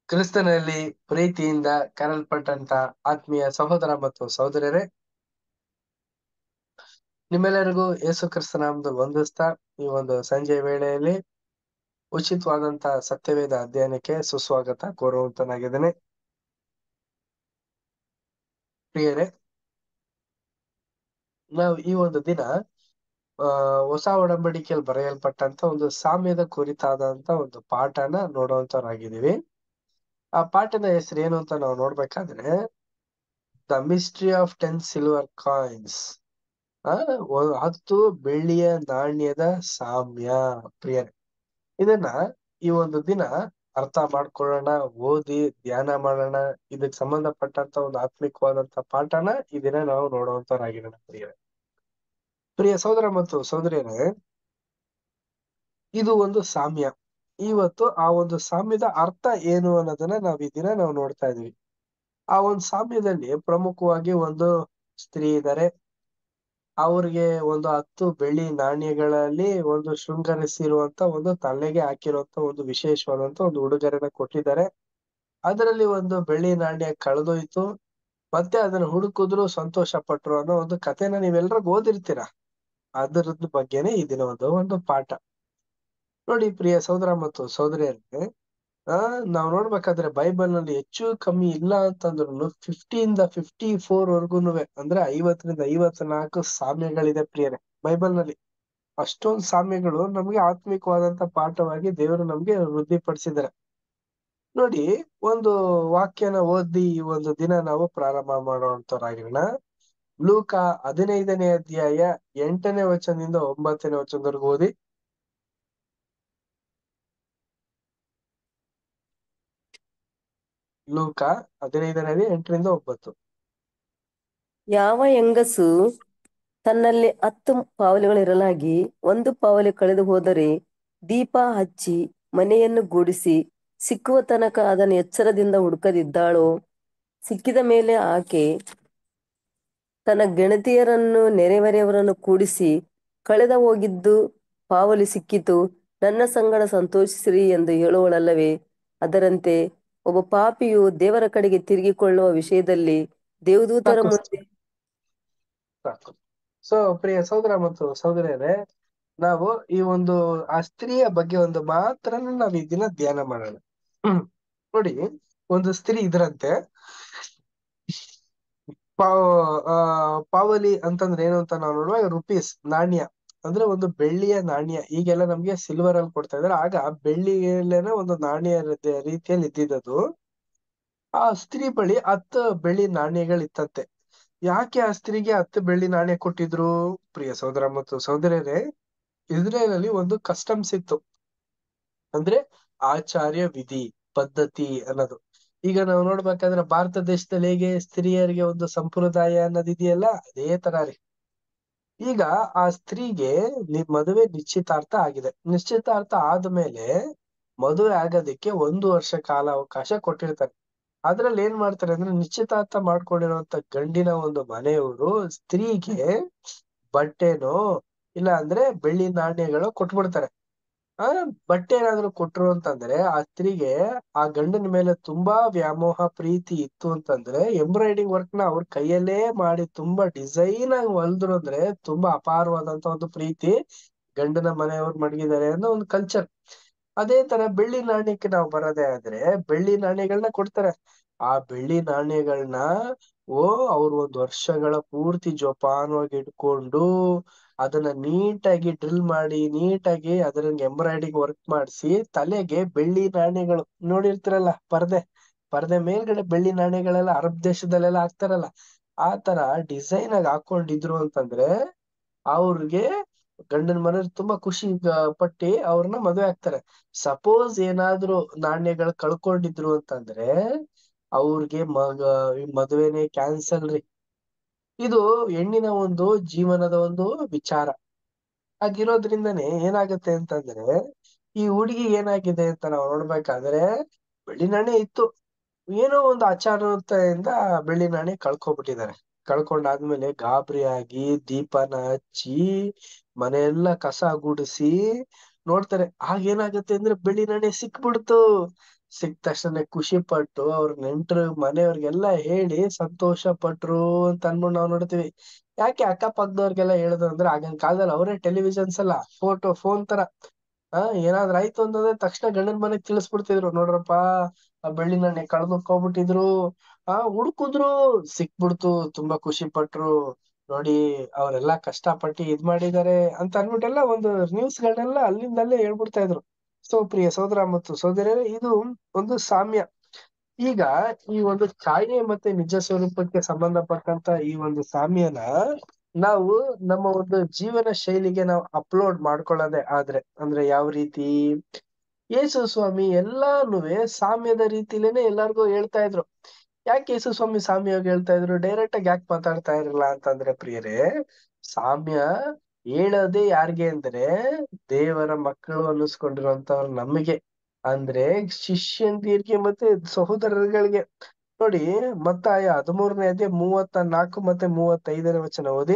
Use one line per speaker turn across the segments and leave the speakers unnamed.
ಕ್ರಿಸ್ತನಲ್ಲಿ ಪ್ರೀತಿಯಿಂದ ಕರೆಯಲ್ಪಟ್ಟಂತ ಆತ್ಮೀಯ ಸಹೋದರ ಮತ್ತು ಸಹೋದರರೇ ನಿಮ್ಮೆಲ್ಲರಿಗೂ ಯೇಸು ಕ್ರಿಸ್ತ ನಾಮದ ವಂದಿಸ್ತಾ ಈ ಒಂದು ಸಂಜೆಯ ವೇಳೆಯಲ್ಲಿ ಉಚಿತವಾದಂತ ಸತ್ಯವೇದ ಅಧ್ಯಯನಕ್ಕೆ ಸುಸ್ವಾಗತ ಕೋರುವಂತನಾಗಿದ್ದೇನೆ ಪ್ರಿಯರೇ ನಾವು ಈ ಒಂದು ದಿನ ಆ ಹೊಸ ಒಡಂಬಡಿಕೆಯಲ್ಲಿ ಬರೆಯಲ್ಪಟ್ಟಂತ ಒಂದು ಸಾಮ್ಯದ ಕುರಿತಾದಂತ ಒಂದು ಪಾಠನ ನೋಡುವಂತವರಾಗಿದ್ದೀವಿ ಆ ಪಾಠದ ಹೆಸರು ಏನು ಅಂತ ನಾವು ನೋಡ್ಬೇಕಾದ್ರೆ the mystery of ten silver coins ಆ ಹತ್ತು ಬೆಳ್ಳಿಯ ನಾಣ್ಯದ ಸಾಮ್ಯ ಪ್ರಿಯರೇ ಇದನ್ನ ಈ ಒಂದು ದಿನ ಅರ್ಥ ಮಾಡ್ಕೊಳ್ಳೋಣ ಓದಿ ಧ್ಯಾನ ಮಾಡೋಣ ಇದಕ್ ಸಂಬಂಧಪಟ್ಟಂತ ಒಂದು ಆತ್ಮಿಕವಾದಂತ ಪಾಠನ ಈ ದಿನ ನಾವು ನೋಡುವಂತವರಾಗಿರೋಣ ಪ್ರಿಯರೇ ಪ್ರಿಯ ಸಹೋದರ ಮತ್ತು ಸಹೋದರಿಯರೇ ಇದು ಒಂದು ಸಾಮ್ಯ ಇವತ್ತು ಆ ಒಂದು ಸಾಮ್ಯದ ಅರ್ಥ ಏನು ಅನ್ನೋದನ್ನ ನಾವ್ ಈ ದಿನ ನಾವು ನೋಡ್ತಾ ಇದೀವಿ ಆ ಒಂದು ಸಾಮ್ಯದಲ್ಲಿ ಪ್ರಮುಖವಾಗಿ ಒಂದು ಸ್ತ್ರೀ ಇದ್ದಾರೆ ಅವ್ರಿಗೆ ಒಂದು ಹತ್ತು ಬೆಳ್ಳಿ ನಾಣ್ಯಗಳಲ್ಲಿ ಒಂದು ಶೃಂಗರಿಸಿರುವಂತ ಒಂದು ತಲೆಗೆ ಹಾಕಿರುವಂತ ಒಂದು ವಿಶೇಷವಾದಂತ ಒಂದು ಉಡುಗೊರೆನ ಕೊಟ್ಟಿದ್ದಾರೆ ಅದರಲ್ಲಿ ಒಂದು ಬೆಳ್ಳಿ ನಾಣ್ಯ ಕಳೆದೋಯ್ತು ಮತ್ತೆ ಅದನ್ನ ಹುಡುಕಿದ್ರು ಸಂತೋಷ ಪಟ್ರು ಅನ್ನೋ ಒಂದು ಕಥೆನ ನೀವೆಲ್ಲರೂ ಓದಿರ್ತೀರಾ ಅದರದ ಬಗ್ಗೆನೆ ಈ ದಿನ ಒಂದು ಒಂದು ಪಾಠ ನೋಡಿ ಪ್ರಿಯ ಸಹೋದರ ಮತ್ತು ಸಹೋದರಿಯರಿಗೆ ಆ ನಾವ್ ನೋಡ್ಬೇಕಾದ್ರೆ ಬೈಬಲ್ ನಲ್ಲಿ ಹೆಚ್ಚು ಕಮ್ಮಿ ಇಲ್ಲ ಅಂತಂದ್ರು ಫಿಫ್ಟಿಯಿಂದ ಫಿಫ್ಟಿ ಫೋರ್ ವರ್ಗುನುವೆ ಅಂದ್ರೆ ಐವತ್ತರಿಂದ ಐವತ್ ನಾಲ್ಕು ಸಾಮ್ಯಗಳಿದೆ ಪ್ರಿಯರೇ ಬೈಬಲ್ ನಲ್ಲಿ ಅಷ್ಟೊಂದು ಸಾಮ್ಯಗಳು ನಮ್ಗೆ ಆತ್ಮಿಕವಾದಂತ ಪಾಠವಾಗಿ ದೇವರು ನಮ್ಗೆ ವೃದ್ಧಿಪಡಿಸಿದ್ದಾರೆ ನೋಡಿ ಒಂದು ವಾಕ್ಯನ ಓದಿ ಈ ಒಂದು ದಿನ ನಾವು ಪ್ರಾರಂಭ ಮಾಡುವಂತವ್ರಾಗಿರೋಣ ಲೂಕ ಹದಿನೈದನೇ ಅಧ್ಯಾಯ ಎಂಟನೇ ವಚನದಿಂದ ಒಂಬತ್ತನೇ ವಚನದವರೆಗೂ ಓದಿ ಲೂಕ ಹದಿನೈದನೇ ಎಂಟರಿಂದ ಒಂಬತ್ತು
ಯಾವ ಹೆಂಗಸು ತನ್ನಲ್ಲಿ ಹತ್ತು ಪಾವಲಿಗಳಿರಲಾಗಿ ಒಂದು ಪಾವಲಿ ಕಳೆದು ಹೋದರೆ ದೀಪ ಹಚ್ಚಿ ಮನೆಯನ್ನು ಗೂಡಿಸಿ ಸಿಕ್ಕುವ ತನಕ ಅದನ್ನು ಎಚ್ಚರದಿಂದ ಹುಡುಕದಿದ್ದಾಳೋ ಸಿಕ್ಕಿದ ಮೇಲೆ ಆಕೆ ತನ್ನ ಗೆಳತಿಯರನ್ನು ನೆರೆಹೊರೆಯವರನ್ನು ಕೂಡಿಸಿ ಕಳೆದ ಹೋಗಿದ್ದು ಪಾವಲಿ ಸಿಕ್ಕಿತು ನನ್ನ ಸಂಗಡ ಸಂತೋಷಿಸಿರಿ ಎಂದು ಹೇಳುವಳಲ್ಲವೇ ಅದರಂತೆ ಒಬ್ಬ ಪಾಪಿಯು ದೇವರ ಕಡೆಗೆ ತಿರುಗಿಕೊಳ್ಳುವ ವಿಷಯದಲ್ಲಿ ದೇವದೂತರ
ಸಾಕು
ಮುಂದೆ
ಸಾಕು ಸೊ ಪ್ರಿಯ ಸಹೋದರ ಮತ್ತು ಸಹೋದರಿಯರೇ ನಾವು ಈ ಒಂದು ಆ ಸ್ತ್ರೀಯ ಬಗ್ಗೆ ಒಂದು ಮಾತ್ರನ ನಾವ್ ಈ ದಿನ ಧ್ಯಾನ ಮಾಡೋಣ ಹ್ಮ್ ನೋಡಿ ಒಂದು ಸ್ತ್ರೀ ಇದ್ರಂತೆ ಪಾವ ಆ ಪಾವಲಿ ಅಂತಂದ್ರೆ ಏನು ಅಂತ ನಾವು ನೋಡುವಾಗ ರುಪೀಸ್ ನಾಣ್ಯ ಅಂದ್ರೆ ಒಂದು ಬೆಳ್ಳಿಯ ನಾಣ್ಯ ಈಗೆಲ್ಲ ನಮ್ಗೆ ಸಿಲ್ವರ್ ಅಲ್ಲಿ ಕೊಡ್ತಾ ಇದಾರೆ ಆಗ ಬೆಳ್ಳಿಯಲ್ಲೇನೆ ಒಂದು ನಾಣ್ಯ ರೀತಿ- ರೀತಿಯಲ್ಲಿ ಇದ್ದಿದ್ದದು ಆ ಸ್ತ್ರೀ ಬಳಿ ಹತ್ತು ಬೆಳ್ಳಿ ನಾಣ್ಯಗಳಿತ್ತಂತೆ ಯಾಕೆ ಆ ಸ್ತ್ರೀಗೆ ಹತ್ತು ಬೆಳ್ಳಿ ನಾಣ್ಯ ಕೊಟ್ಟಿದ್ರು ಪ್ರಿಯ ಸಹೋದರ ಮತ್ತು ಸಹೋದರಿಯರೇ ಇಸ್ರೇಲ್ ಅಲ್ಲಿ ಒಂದು ಕಸ್ಟಮ್ಸ್ ಇತ್ತು ಅಂದ್ರೆ ಆಚಾರ್ಯ ವಿಧಿ ಪದ್ಧತಿ ಅನ್ನೋದು ಈಗ ನಾವು ನೋಡ್ಬೇಕಾದ್ರೆ ಭಾರತ ದೇಶದಲ್ಲಿ ಹೇಗೆ ಸ್ತ್ರೀಯರಿಗೆ ಒಂದು ಸಂಪ್ರದಾಯ ಅನ್ನೋದು ಇದೆಯಲ್ಲ ಅದೇ ತರ ರೀ ಈಗ ಆ ಸ್ತ್ರೀಗೆ ನಿ- ಮದುವೆ ನಿಶ್ಚಿತಾರ್ಥ ಆಗಿದೆ ನಿಶ್ಚಿತಾರ್ಥ ಆದ್ಮೇಲೆ ಮದುವೆ ಆಗೋದಕ್ಕೆ ಒಂದು ವರ್ಷ ಕಾಲ ಅವಕಾಶ ಕೊಟ್ಟಿರ್ತಾರೆ ಅದ್ರಲ್ಲಿ ಏನ್ ಮಾಡ್ತಾರೆ ಅಂದ್ರೆ ನಿಶ್ಚಿತಾರ್ಥ ಮಾಡ್ಕೊಂಡಿರುವಂತ ಗಂಡಿನ ಒಂದು ಮನೆಯವರು ಸ್ತ್ರೀಗೆ ಬಟ್ಟೆನೋ ಇಲ್ಲ ಅಂದ್ರೆ ಬೆಳ್ಳಿ ನಾಣ್ಯಗಳು ಕೊಟ್ಬಿಡ್ತಾರೆ ಆ ಬಟ್ಟೆ ಏನಾದ್ರು ಕೊಟ್ರು ಅಂತಂದ್ರೆ ಆ ಸ್ತ್ರೀಗೆ ಆ ಗಂಡನ ಮೇಲೆ ತುಂಬಾ ವ್ಯಾಮೋಹ ಪ್ರೀತಿ ಇತ್ತು ಅಂತಂದ್ರೆ ಎಂಬ್ರಾಯ್ಡಿಂಗ್ ವರ್ಕ್ ನ ಅವ್ರ ಕೈಯಲ್ಲೇ ಮಾಡಿ ತುಂಬಾ ಡಿಸೈನ್ ಆಗಿ ಹೊಲ್ದ್ರು ಅಂದ್ರೆ ತುಂಬಾ ಅಪಾರವಾದಂತ ಒಂದು ಪ್ರೀತಿ ಗಂಡನ ಮನೆಯವ್ರು ಮಡಗಿದ್ದಾರೆ ಅನ್ನೋ ಒಂದು ಕಲ್ಚರ್ ಅದೇ ತರ ಬೆಳ್ಳಿ ನಾಣ್ಯಕ್ಕೆ ನಾವು ಬರೋದೇ ಆದ್ರೆ ಬೆಳ್ಳಿ ನಾಣ್ಯಗಳನ್ನ ಕೊಡ್ತಾರೆ ಆ ಬೆಳ್ಳಿ ನಾಣ್ಯಗಳನ್ನ ಓ ಅವ್ರು ಒಂದ್ ವರ್ಷಗಳ ಪೂರ್ತಿ ಜೋಪಾನವಾಗಿ ಇಟ್ಕೊಂಡು ಅದನ್ನ ನೀಟಾಗಿ ಡ್ರಿಲ್ ಮಾಡಿ ನೀಟಾಗಿ ಅದ್ರ ಎಂಬ್ರಾಯ್ಡಿಂಗ್ ವರ್ಕ್ ಮಾಡಿಸಿ ತಲೆಗೆ ಬೆಳ್ಳಿ ನಾಣ್ಯಗಳು ನೋಡಿರ್ತಿರಲ್ಲ ಪರ್ದೆ ಪರ್ದೆ ಮೇಲ್ಗಡೆ ಬೆಳ್ಳಿ ನಾಣ್ಯಗಳೆಲ್ಲ ಅರಬ್ ದೇಶದಲ್ಲೆಲ್ಲ ಹಾಕ್ತಾರಲ್ಲ ಆ ತರ ಡಿಸೈನ್ ಆಗಿ ಹಾಕೊಂಡಿದ್ರು ಅಂತಂದ್ರೆ ಅವ್ರಿಗೆ ಗಂಡನ ಮನೆಯವ್ರು ತುಂಬಾ ಖುಷಿ ಗ- ಪಟ್ಟಿ ಅವ್ರನ್ನ ಮದುವೆ ಆಗ್ತಾರೆ ಸಪೋಸ್ ಏನಾದ್ರು ನಾಣ್ಯಗಳು ಕಳ್ಕೊಂಡಿದ್ರು ಅಂತಂದ್ರೆ ಅವ್ರಿಗೆ ಮಗ ಈ ಮದುವೆನೇ ಕ್ಯಾನ್ಸಲ್ ರೀ ಇದು ಹೆಣ್ಣಿನ ಒಂದು ಜೀವನದ ಒಂದು ವಿಚಾರ ಹಾಗಿರೋದ್ರಿಂದನೇ ಏನಾಗುತ್ತೆ ಅಂತಂದ್ರೆ ಈ ಹುಡುಗಿ ಏನಾಗಿದೆ ಅಂತ ನಾವು ನೋಡ್ಬೇಕಾದ್ರೆ ಬೆಳ್ಳಿ ನಾಣ್ಯ ಇತ್ತು ಏನೋ ಒಂದು ಅಚಾನತೆಯಿಂದ ಬೆಳ್ಳಿ ನಾಣ್ಯ ಕಳ್ಕೊಬಿಟ್ಟಿದ್ದಾರೆ ಕಳ್ಕೊಂಡಾದ್ಮೇಲೆ ಗಾಬರಿ ಆಗಿ ದೀಪನ ಹಚ್ಚಿ ಮನೆಯೆಲ್ಲ ಕಸ ಗುಡಿಸಿ ನೋಡ್ತಾರೆ ಆಗ ಏನಾಗತ್ತೆ ಅಂದ್ರೆ ಬೆಳ್ಳಿ ನಾಣ್ಯ ಸಿಕ್ಬಿಡ್ತು ಸಿಕ್ಕ ತಕ್ಷಣ ಖುಷಿ ಪಟ್ಟು ಅವ್ರ ನೆಂಟ್ರು ಮನೆಯವ್ರಿಗೆಲ್ಲ ಹೇಳಿ ಸಂತೋಷ ಪಟ್ರು ಅಂತ ಅನ್ಬಿಟ್ಟು ನಾವ್ ನೋಡ್ತೀವಿ ಯಾಕೆ ಅಕ್ಕ ಪಕ್ಕದವ್ರಿಗೆಲ್ಲ ಹೇಳುದು ಅಂದ್ರೆ ಆಗಿನ ಕಾಲದಲ್ಲಿ ಅವರೇ ಟೆಲಿವಿಷನ್ಸ್ ಅಲ್ಲ ಫೋಟೋ ಫೋನ್ ತರ ಆ ಏನಾದ್ರ ಆಯ್ತು ಅಂತಂದ್ರೆ ತಕ್ಷಣ ಗಂಡನ ಮನೆಗ್ ತಿಳಿಸ್ಬಿಡ್ತಿದ್ರು ನೋಡ್ರಪ್ಪ ಆ ಬೆಳ್ಳಿ ನಾಣ್ಯ ಕಳ್ದುಕೋಗ್ಬಿಟ್ಟಿದ್ರು ಆ ಹುಡುಕುದ್ರು ಸಿಕ್ಬಿಡ್ತು ತುಂಬಾ ಖುಷಿ ಪಟ್ರು ನೋಡಿ ಅವರೆಲ್ಲಾ ಕಷ್ಟಪಟ್ಟು ಇದ್ ಮಾಡಿದ್ದಾರೆ ಅಂತ ಅನ್ಬಿಟ್ಟೆಲ್ಲ ಒಂದು ನ್ಯೂಸ್ ಗಳನ್ನೆಲ್ಲ ಅಲ್ಲಿಂದಲ್ಲೇ ಹೇಳ್ಬಿಡ್ತಾ ಇದ್ರು ಸೊ ಪ್ರಿಯ ಸೋದರ ಮತ್ತು ಸೋದರಿಯರೇ ಇದು ಒಂದು ಸಾಮ್ಯ ಈಗ ಈ ಒಂದು ಛಾಯೆ ಮತ್ತೆ ನಿಜ ಸ್ವರೂಪಕ್ಕೆ ಸಂಬಂಧಪಟ್ಟಂತ ಈ ಒಂದು ಸಾಮ್ಯನ ನಾವು ನಮ್ಮ ಒಂದು ಜೀವನ ಶೈಲಿಗೆ ನಾವು ಅಪ್ಲೋಡ್ ಮಾಡ್ಕೊಳ್ಳೋದೇ ಆದ್ರೆ ಅಂದ್ರೆ ಯಾವ ರೀತಿ ಯೇಸು ಸ್ವಾಮಿ ಎಲ್ಲಾನುವೆ ಸಾಮ್ಯದ ರೀತಿಲೇನೆ ಎಲ್ಲಾರ್ಗು ಹೇಳ್ತಾ ಇದ್ರು ಯಾಕೆ ಯೇಸು ಸ್ವಾಮಿ ಸಾಮ್ಯವಾಗಿ ಹೇಳ್ತಾ ಇದ್ರು ಡೈರೆಕ್ಟ್ ಆಗಿ ಯಾಕೆ ಮಾತಾಡ್ತಾ ಇರಲಿಲ್ಲ ಅಂತಂದ್ರೆ ಪ್ರಿಯರೇ ಸಾಮ್ಯ ಹೇಳೋದೇ ಯಾರಿಗೆ ಅಂದ್ರೆ ದೇವರ ಮಕ್ಕಳು ಅನ್ನಿಸ್ಕೊಂಡಿರುವಂತವ್ರು ನಮಗೆ ಅಂದ್ರೆ ಶಿಷ್ಯಂದಿರ್ಗೆ ಮತ್ತೆ ಸಹೋದರರುಗಳಿಗೆ ನೋಡಿ ಮತ್ತಾಯ ಹದಿಮೂರನೇ ಅದೇ ಮೂವತ್ತ ನಾಲ್ಕು ಮತ್ತೆ ಮೂವತ್ತೈದನೇ ವಚನ ಓದಿ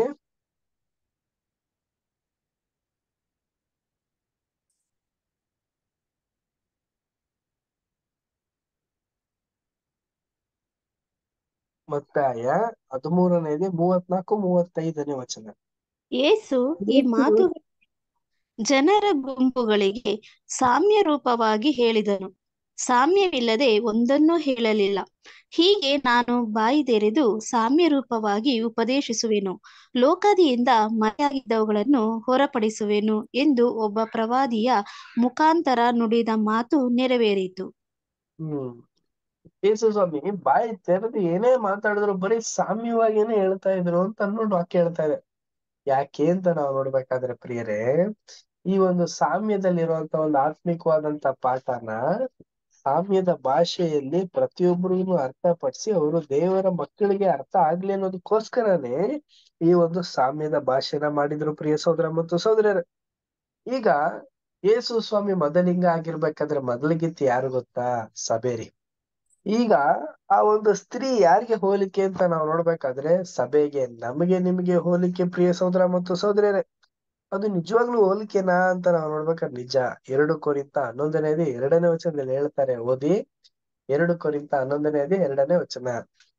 ಮತ್ತಾಯ ಹದಿಮೂರನೇದೇ ಮೂವತ್ನಾಲ್ಕು ಮೂವತ್ತೈದನೇ ವಚನ
ಯೇಸು ಈ ಮಾತು ಜನರ ಗುಂಪುಗಳಿಗೆ ಸಾಮ್ಯ ರೂಪವಾಗಿ ಹೇಳಿದನು ಸಾಮ್ಯವಿಲ್ಲದೆ ಒಂದನ್ನೂ ಹೇಳಲಿಲ್ಲ ಹೀಗೆ ನಾನು ಬಾಯಿದೆರೆದು ಸಾಮ್ಯ ರೂಪವಾಗಿ ಉಪದೇಶಿಸುವೆನು ಲೋಕದಿಯಿಂದ ಮರೆಯಾಗಿದ್ದವುಗಳನ್ನು ಹೊರಪಡಿಸುವೆನು ಎಂದು ಒಬ್ಬ ಪ್ರವಾದಿಯ ಮುಖಾಂತರ ನುಡಿದ ಮಾತು ನೆರವೇರಿತು
ಹ್ಮ್ ಯೇಸು ಸ್ವಾಮಿ ಬಾಯಿ ತೆರೆದು ಏನೇ ಮಾತಾಡಿದ್ರು ಬರೀ ಸಾಮ್ಯವಾಗೇನೆ ಹೇಳ್ತಾ ಇದ್ರು ಅಂತ ಅನ್ಬಿಟ್ಟು ವಾಕ್ಯ ಹೇಳ್ತಾ ಇದೆ ಯಾಕೆ ಅಂತ ನಾವು ನೋಡ್ಬೇಕಾದ್ರೆ ಪ್ರಿಯರೇ ಈ ಒಂದು ಸಾಮ್ಯದಲ್ಲಿರುವಂತ ಒಂದು ಆತ್ಮಿಕವಾದಂತ ಪಾಠನ ಸಾಮ್ಯದ ಭಾಷೆಯಲ್ಲಿ ಪ್ರತಿಯೊಬ್ಬರಿಗೂ ಅರ್ಥಪಡಿಸಿ ಅವರು ದೇವರ ಮಕ್ಕಳಿಗೆ ಅರ್ಥ ಆಗ್ಲಿ ಅನ್ನೋದಕ್ಕೋಸ್ಕರನೇ ಈ ಒಂದು ಸಾಮ್ಯದ ಭಾಷೆನ ಮಾಡಿದ್ರು ಪ್ರಿಯ ಸೋದರ ಮತ್ತು ಸೋದರರೇ ಈಗ ಯೇಸು ಸ್ವಾಮಿ ಮೊದಲಿಂಗ ಆಗಿರ್ಬೇಕಾದ್ರೆ ಮೊದಲಿಗಿತ್ತು ಯಾರು ಗೊತ್ತಾ ಸಬೇರಿ ಈಗ ಆ ಒಂದು ಸ್ತ್ರೀ ಯಾರಿಗೆ ಹೋಲಿಕೆ ಅಂತ ನಾವು ನೋಡ್ಬೇಕಾದ್ರೆ ಸಭೆಗೆ ನಮಗೆ ನಿಮಗೆ ಹೋಲಿಕೆ ಪ್ರಿಯ ಸೋದರ ಮತ್ತು ಸೋದರಿಯರೇ ಅದು ನಿಜವಾಗ್ಲೂ ಹೋಲಿಕೆನಾ ಅಂತ ನಾವು ನೋಡ್ಬೇಕಾದ್ರೆ ನಿಜ ಎರಡು ಕೊರಿಂತ ಹನ್ನೊಂದನೇದು ಎರಡನೇ ವಚನದಲ್ಲಿ ಹೇಳ್ತಾರೆ ಓದಿ ಎರಡು ಕೊರಿಂತ ಹನ್ನೊಂದನೇದು ಎರಡನೇ ವಚನ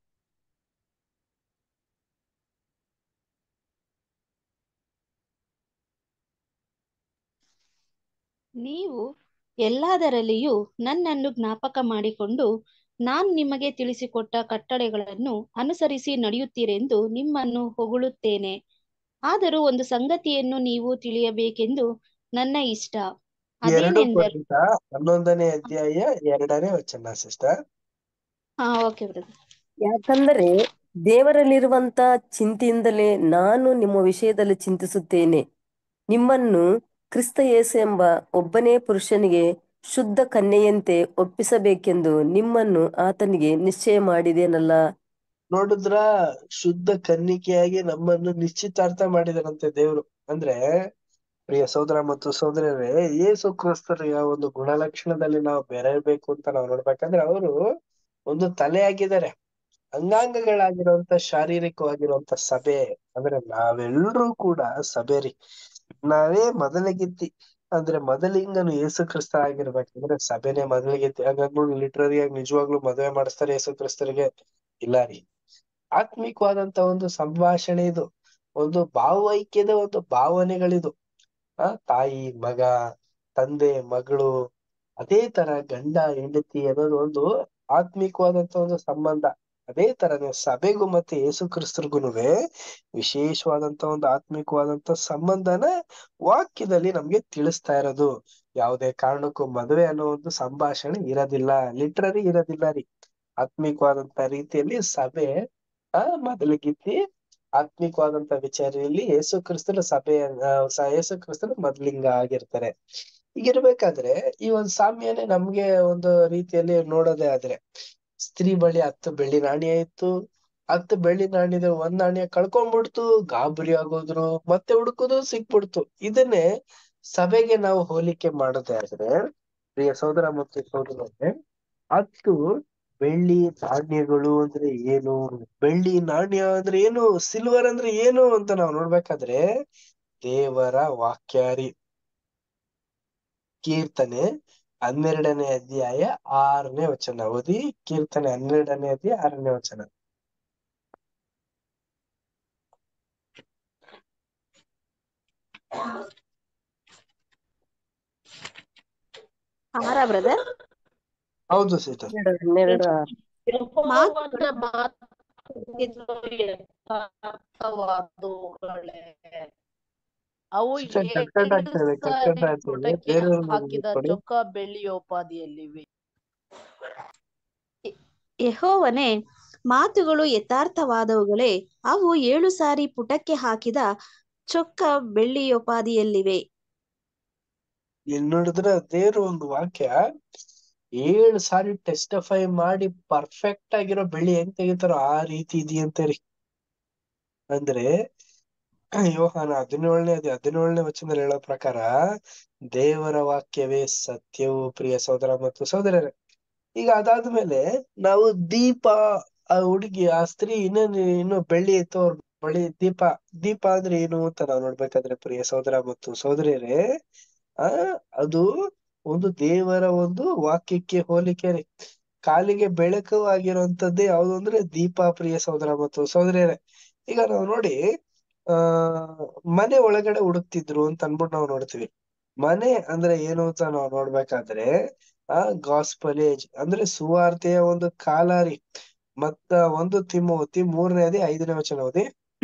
ನೀವು ಎಲ್ಲದರಲ್ಲಿಯೂ ನನ್ನನ್ನು ಜ್ಞಾಪಕ ಮಾಡಿಕೊಂಡು ನಾನು ನಿಮಗೆ ತಿಳಿಸಿಕೊಟ್ಟ ಕಟ್ಟಳೆಗಳನ್ನು ಅನುಸರಿಸಿ ನಡೆಯುತ್ತೀರೆಂದು ನಿಮ್ಮನ್ನು ಹೊಗಳುತ್ತೇನೆ ಆದರೂ ಒಂದು ಸಂಗತಿಯನ್ನು ನೀವು ತಿಳಿಯಬೇಕೆಂದು ನನ್ನ ಇಷ್ಟ
ಎರಡು
ಅದೇನೆಂದರೆ
ಕೊರಿಂತ ಹನ್ನೊಂದನೇ ಅಧ್ಯಾಯ ಎರಡನೇ ವಚನ ಸಿಸ್ಟರ್
ಹಾ ಓಕೆ ಬ್ರದರ್
ಯಾಕಂದರೆ ದೇವರಲ್ಲಿರುವಂತ ಚಿಂತೆಯಿಂದಲೇ ನಾನು ನಿಮ್ಮ ವಿಷಯದಲ್ಲಿ ಚಿಂತಿಸುತ್ತೇನೆ ನಿಮ್ಮನ್ನು ಕ್ರಿಸ್ತ ಯೇಸು ಎಂಬ ಒಬ್ಬನೇ ಪುರುಷನಿಗೆ ಶುದ್ಧ ಕನ್ಯೆಯಂತೆ ಒಪ್ಪಿಸಬೇಕೆಂದು ನಿಮ್ಮನ್ನು ಆತನಿಗೆ ನಿಶ್ಚಯ ಮಾಡಿದೇನಲ್ಲ
ನೋಡಿದ್ರ ಶುದ್ಧ ಕನ್ನಿಕೆಯಾಗಿ ನಮ್ಮನ್ನು ನಿಶ್ಚಿತಾರ್ಥ ಮಾಡಿದರಂತೆ ದೇವ್ರು ಅಂದ್ರೆ ಪ್ರಿಯ ಸೋದರ ಮತ್ತು ಸೋದರರೇ ಯೇಸು ಕ್ರಿಸ್ತರ ಒಂದು ಗುಣಲಕ್ಷಣದಲ್ಲಿ ನಾವು ಬೆರೆಯಬೇಕು ಅಂತ ನಾವು ನೋಡ್ಬೇಕಂದ್ರೆ ಅವರು ಒಂದು ತಲೆ ಆಗಿದ್ದಾರೆ ಅಂಗಾಂಗಗಳಾಗಿರುವಂತ ಶಾರೀರಿಕವಾಗಿರುವಂತ ಸಭೆ ಅಂದ್ರೆ ನಾವೆಲ್ಲರೂ ಕೂಡ ಸಭೆ ರೀ ನಾವೇ ಮೊದಲಿಗಿತ್ತಿ ಅಂದ್ರೆ ಮೊದಲಿಂಗನು ಯೇಸು ಕ್ರಿಸ್ತ ಆಗಿರ್ಬೇಕಂದ್ರೆ ಸಭೆನೆ ಮೊದಲಿಗಿತ್ತಿ ಹಾಗಾಗಿ ಲಿಟ್ರರಿ ಆಗಿ ನಿಜವಾಗ್ಲೂ ಮದುವೆ ಮಾಡಿಸ್ತಾರೆ ಯೇಸು ಕ್ರಿಸ್ತರಿಗೆ ಇಲ್ಲ ರೀ ಆತ್ಮಿಕವಾದಂತ ಒಂದು ಸಂಭಾಷಣೆ ಇದು ಒಂದು ಭಾವೈಕ್ಯದ ಒಂದು ಭಾವನೆಗಳಿದು ಆ ತಾಯಿ ಮಗ ತಂದೆ ಮಗಳು ಅದೇ ತರ ಗಂಡ ಹೆಂಡತಿ ಅನ್ನೋದು ಒಂದು ಆತ್ಮಿಕವಾದಂತ ಒಂದು ಸಂಬಂಧ ಅದೇ ತರನೇ ಸಭೆಗೂ ಮತ್ತೆ ಯೇಸು ಕ್ರಿಸ್ತರ್ಗುನುವೆ ವಿಶೇಷವಾದಂತ ಒಂದು ಆತ್ಮಿಕವಾದಂತ ಸಂಬಂಧನ ವಾಕ್ಯದಲ್ಲಿ ನಮ್ಗೆ ತಿಳಿಸ್ತಾ ಇರೋದು ಯಾವುದೇ ಕಾರಣಕ್ಕೂ ಮದುವೆ ಅನ್ನೋ ಒಂದು ಸಂಭಾಷಣೆ ಇರೋದಿಲ್ಲ ಲಿಟ್ರರಿ ಇರೋದಿಲ್ಲ ರೀ ಆತ್ಮಿಕವಾದಂತ ರೀತಿಯಲ್ಲಿ ಸಭೆ ಆ ಮೊದಲಿಗಿತ್ತಿ ಆತ್ಮಿಕವಾದಂತ ವಿಚಾರದಲ್ಲಿ ಯೇಸು ಕ್ರಿಸ್ತನ ಸಭೆ ಯೇಸು ಕ್ರಿಸ್ತನ ಮೊದ್ಲಿಂಗ ಆಗಿರ್ತಾರೆ ಹೀಗಿರ್ಬೇಕಾದ್ರೆ ಈ ಒಂದ್ ಸಾಮ್ಯನೇ ನಮ್ಗೆ ಒಂದು ರೀತಿಯಲ್ಲಿ ನೋಡೋದೇ ಆದ್ರೆ ಸ್ತ್ರೀ ಬಳಿ ಹತ್ತು ಬೆಳ್ಳಿ ನಾಣ್ಯ ಇತ್ತು ಹತ್ತು ಬೆಳ್ಳಿ ನಾಣ್ಯದ ಒಂದ್ ನಾಣ್ಯ ಕಳ್ಕೊಂಡ್ಬಿಡ್ತು ಗಾಬರಿ ಆಗೋದ್ರು ಮತ್ತೆ ಹುಡುಕುದು ಸಿಕ್ಬಿಡ್ತು ಇದನ್ನೇ ಸಭೆಗೆ ನಾವು ಹೋಲಿಕೆ ಮಾಡೋದೇ ಆದ್ರೆ ಪ್ರಿಯ ಸೋದರ ಮತ್ತು ಸೋದರರೇ ಹತ್ತು ಬೆಳ್ಳಿ ನಾಣ್ಯಗಳು ಅಂದ್ರೆ ಏನು ಬೆಳ್ಳಿ ನಾಣ್ಯ ಅಂದ್ರೆ ಏನು ಸಿಲ್ವರ್ ಅಂದ್ರೆ ಏನು ಅಂತ ನಾವು ನೋಡ್ಬೇಕಾದ್ರೆ ದೇವರ ವಾಕ್ಯ ರೀ ಕೀರ್ತನೆ ಹನ್ನೆರಡನೇ ಅಧ್ಯಾಯ ಆರನೇ ವಚನ ಓದಿ ಕೀರ್ತನೆ ಹನ್ನೆರಡನೇ ಅಧ್ಯಾಯ ಆರನೇ ವಚನ
ಆರಾ ಬ್ರದರ್
ಹೌದು ಸೀತಾ
ಹನ್ನೆರಡು ಹನ್ನೆರಡು ಆರು.
ಮಾತುಗಳ
ಯಥಾರ್ಥವಾದವುಗಳೇ. ಅವು
ಶಿಕ್ಷಣ ಕಟ್ ಕಟ್ ಆಗ್ತದೆ, ಕಟ್ ಕಟ್
ಏಳು
ಆಗ್ತದೆ.
ಪುಟಕ್ಕೆ
ಬೇರೆಯವ್ರನ್ನ
ಹಾಕಿದ
ಕೊಡಿ.
ಚೊಕ್ಕ ಬೆಳ್ಳಿಯೋಪಾದಿಯಲ್ಲಿವೆ
ಯೆಹೋವನೇ ಮಾತುಗಳು ಯಥಾರ್ಥವಾದವುಗಳೇ ಅವು ಏಳು ಸಾರಿ ಪುಟಕ್ಕೆ ಹಾಕಿದ ಚೊಕ್ಕ ಬೆಳ್ಳಿಯೋಪಾದಿಯಲ್ಲಿವೆ
ಇಲ್ಲಿ ನೋಡಿದ್ರೆ ದೇವ್ರ ಒಂದು ವಾಕ್ಯ ಏಳು ಸಾರಿ ಟೆಸ್ಟಿಫೈ ಮಾಡಿ ಪರ್ಫೆಕ್ಟ್ ಆಗಿರೋ ಬೆಳ್ಳಿ ಹೆಂಗ್ ತೆಗಿತಾರೋ ಆ ರೀತಿ ಇದೆಯಂತೆ ರೀ ಅಂದ್ರೆ ಯೋಹಾನ ಹದಿನೇಳನೇ ಅದೇ ಹದಿನೇಳನೇ ವಚನದಲ್ಲಿ ಹೇಳೋ ಪ್ರಕಾರ ದೇವರ ವಾಕ್ಯವೇ ಸತ್ಯವು ಪ್ರಿಯ ಸಹೋದರ ಮತ್ತು ಸಹೋದರರೇ ಈಗ ಅದಾದ್ಮೇಲೆ ನಾವು ದೀಪ ಆ ಹುಡುಗಿ ಆ ಸ್ತ್ರೀ ಇನ್ನೇನು ಇನ್ನು ಬೆಳ್ಳಿ ಇತ್ತು ಅವ್ರ ಬಳಿ ದೀಪ ದೀಪ ಅಂದ್ರೆ ಏನು ಅಂತ ನಾವು ನೋಡ್ಬೇಕಾದ್ರೆ ಪ್ರಿಯ ಸಹೋದರ ಮತ್ತು ಸಹೋದರಿಯರೇ ಆ ಅದು ಒಂದು ದೇವರ ಒಂದು ವಾಕ್ಯಕ್ಕೆ ಹೋಲಿಕೆ ರೀ ಕಾಲಿಗೆ ಬೆಳಕು ಆಗಿರುವಂತದ್ದೇ ಯಾವುದು ಅಂದ್ರೆ ದೀಪ ಪ್ರಿಯ ಸಹೋದರ ಮತ್ತು ಸಹೋದರಿಯರೇ ಈಗ ನಾವು ನೋಡಿ ಆ ಮನೆ ಒಳಗಡೆ ಹುಡುಕ್ತಿದ್ರು ಅಂತ ಅನ್ಬಿಟ್ಟು ನಾವು ನೋಡ್ತೀವಿ ಮನೆ ಅಂದ್ರೆ ಏನು ಅಂತ ನಾವು ನೋಡ್ಬೇಕಾದ್ರೆ ಆ ಗಾಸ್ಪಲೇಜ್ ಅಂದ್ರೆ ಸುವಾರ್ತೆಯ ಒಂದು ಕಾಲ ರೀ ಮತ್ತ ಒಂದು ತಿಮೋತಿ ಮೂರನೇ ಅದೇ ಐದನೇ ವಚನ ಓದಿ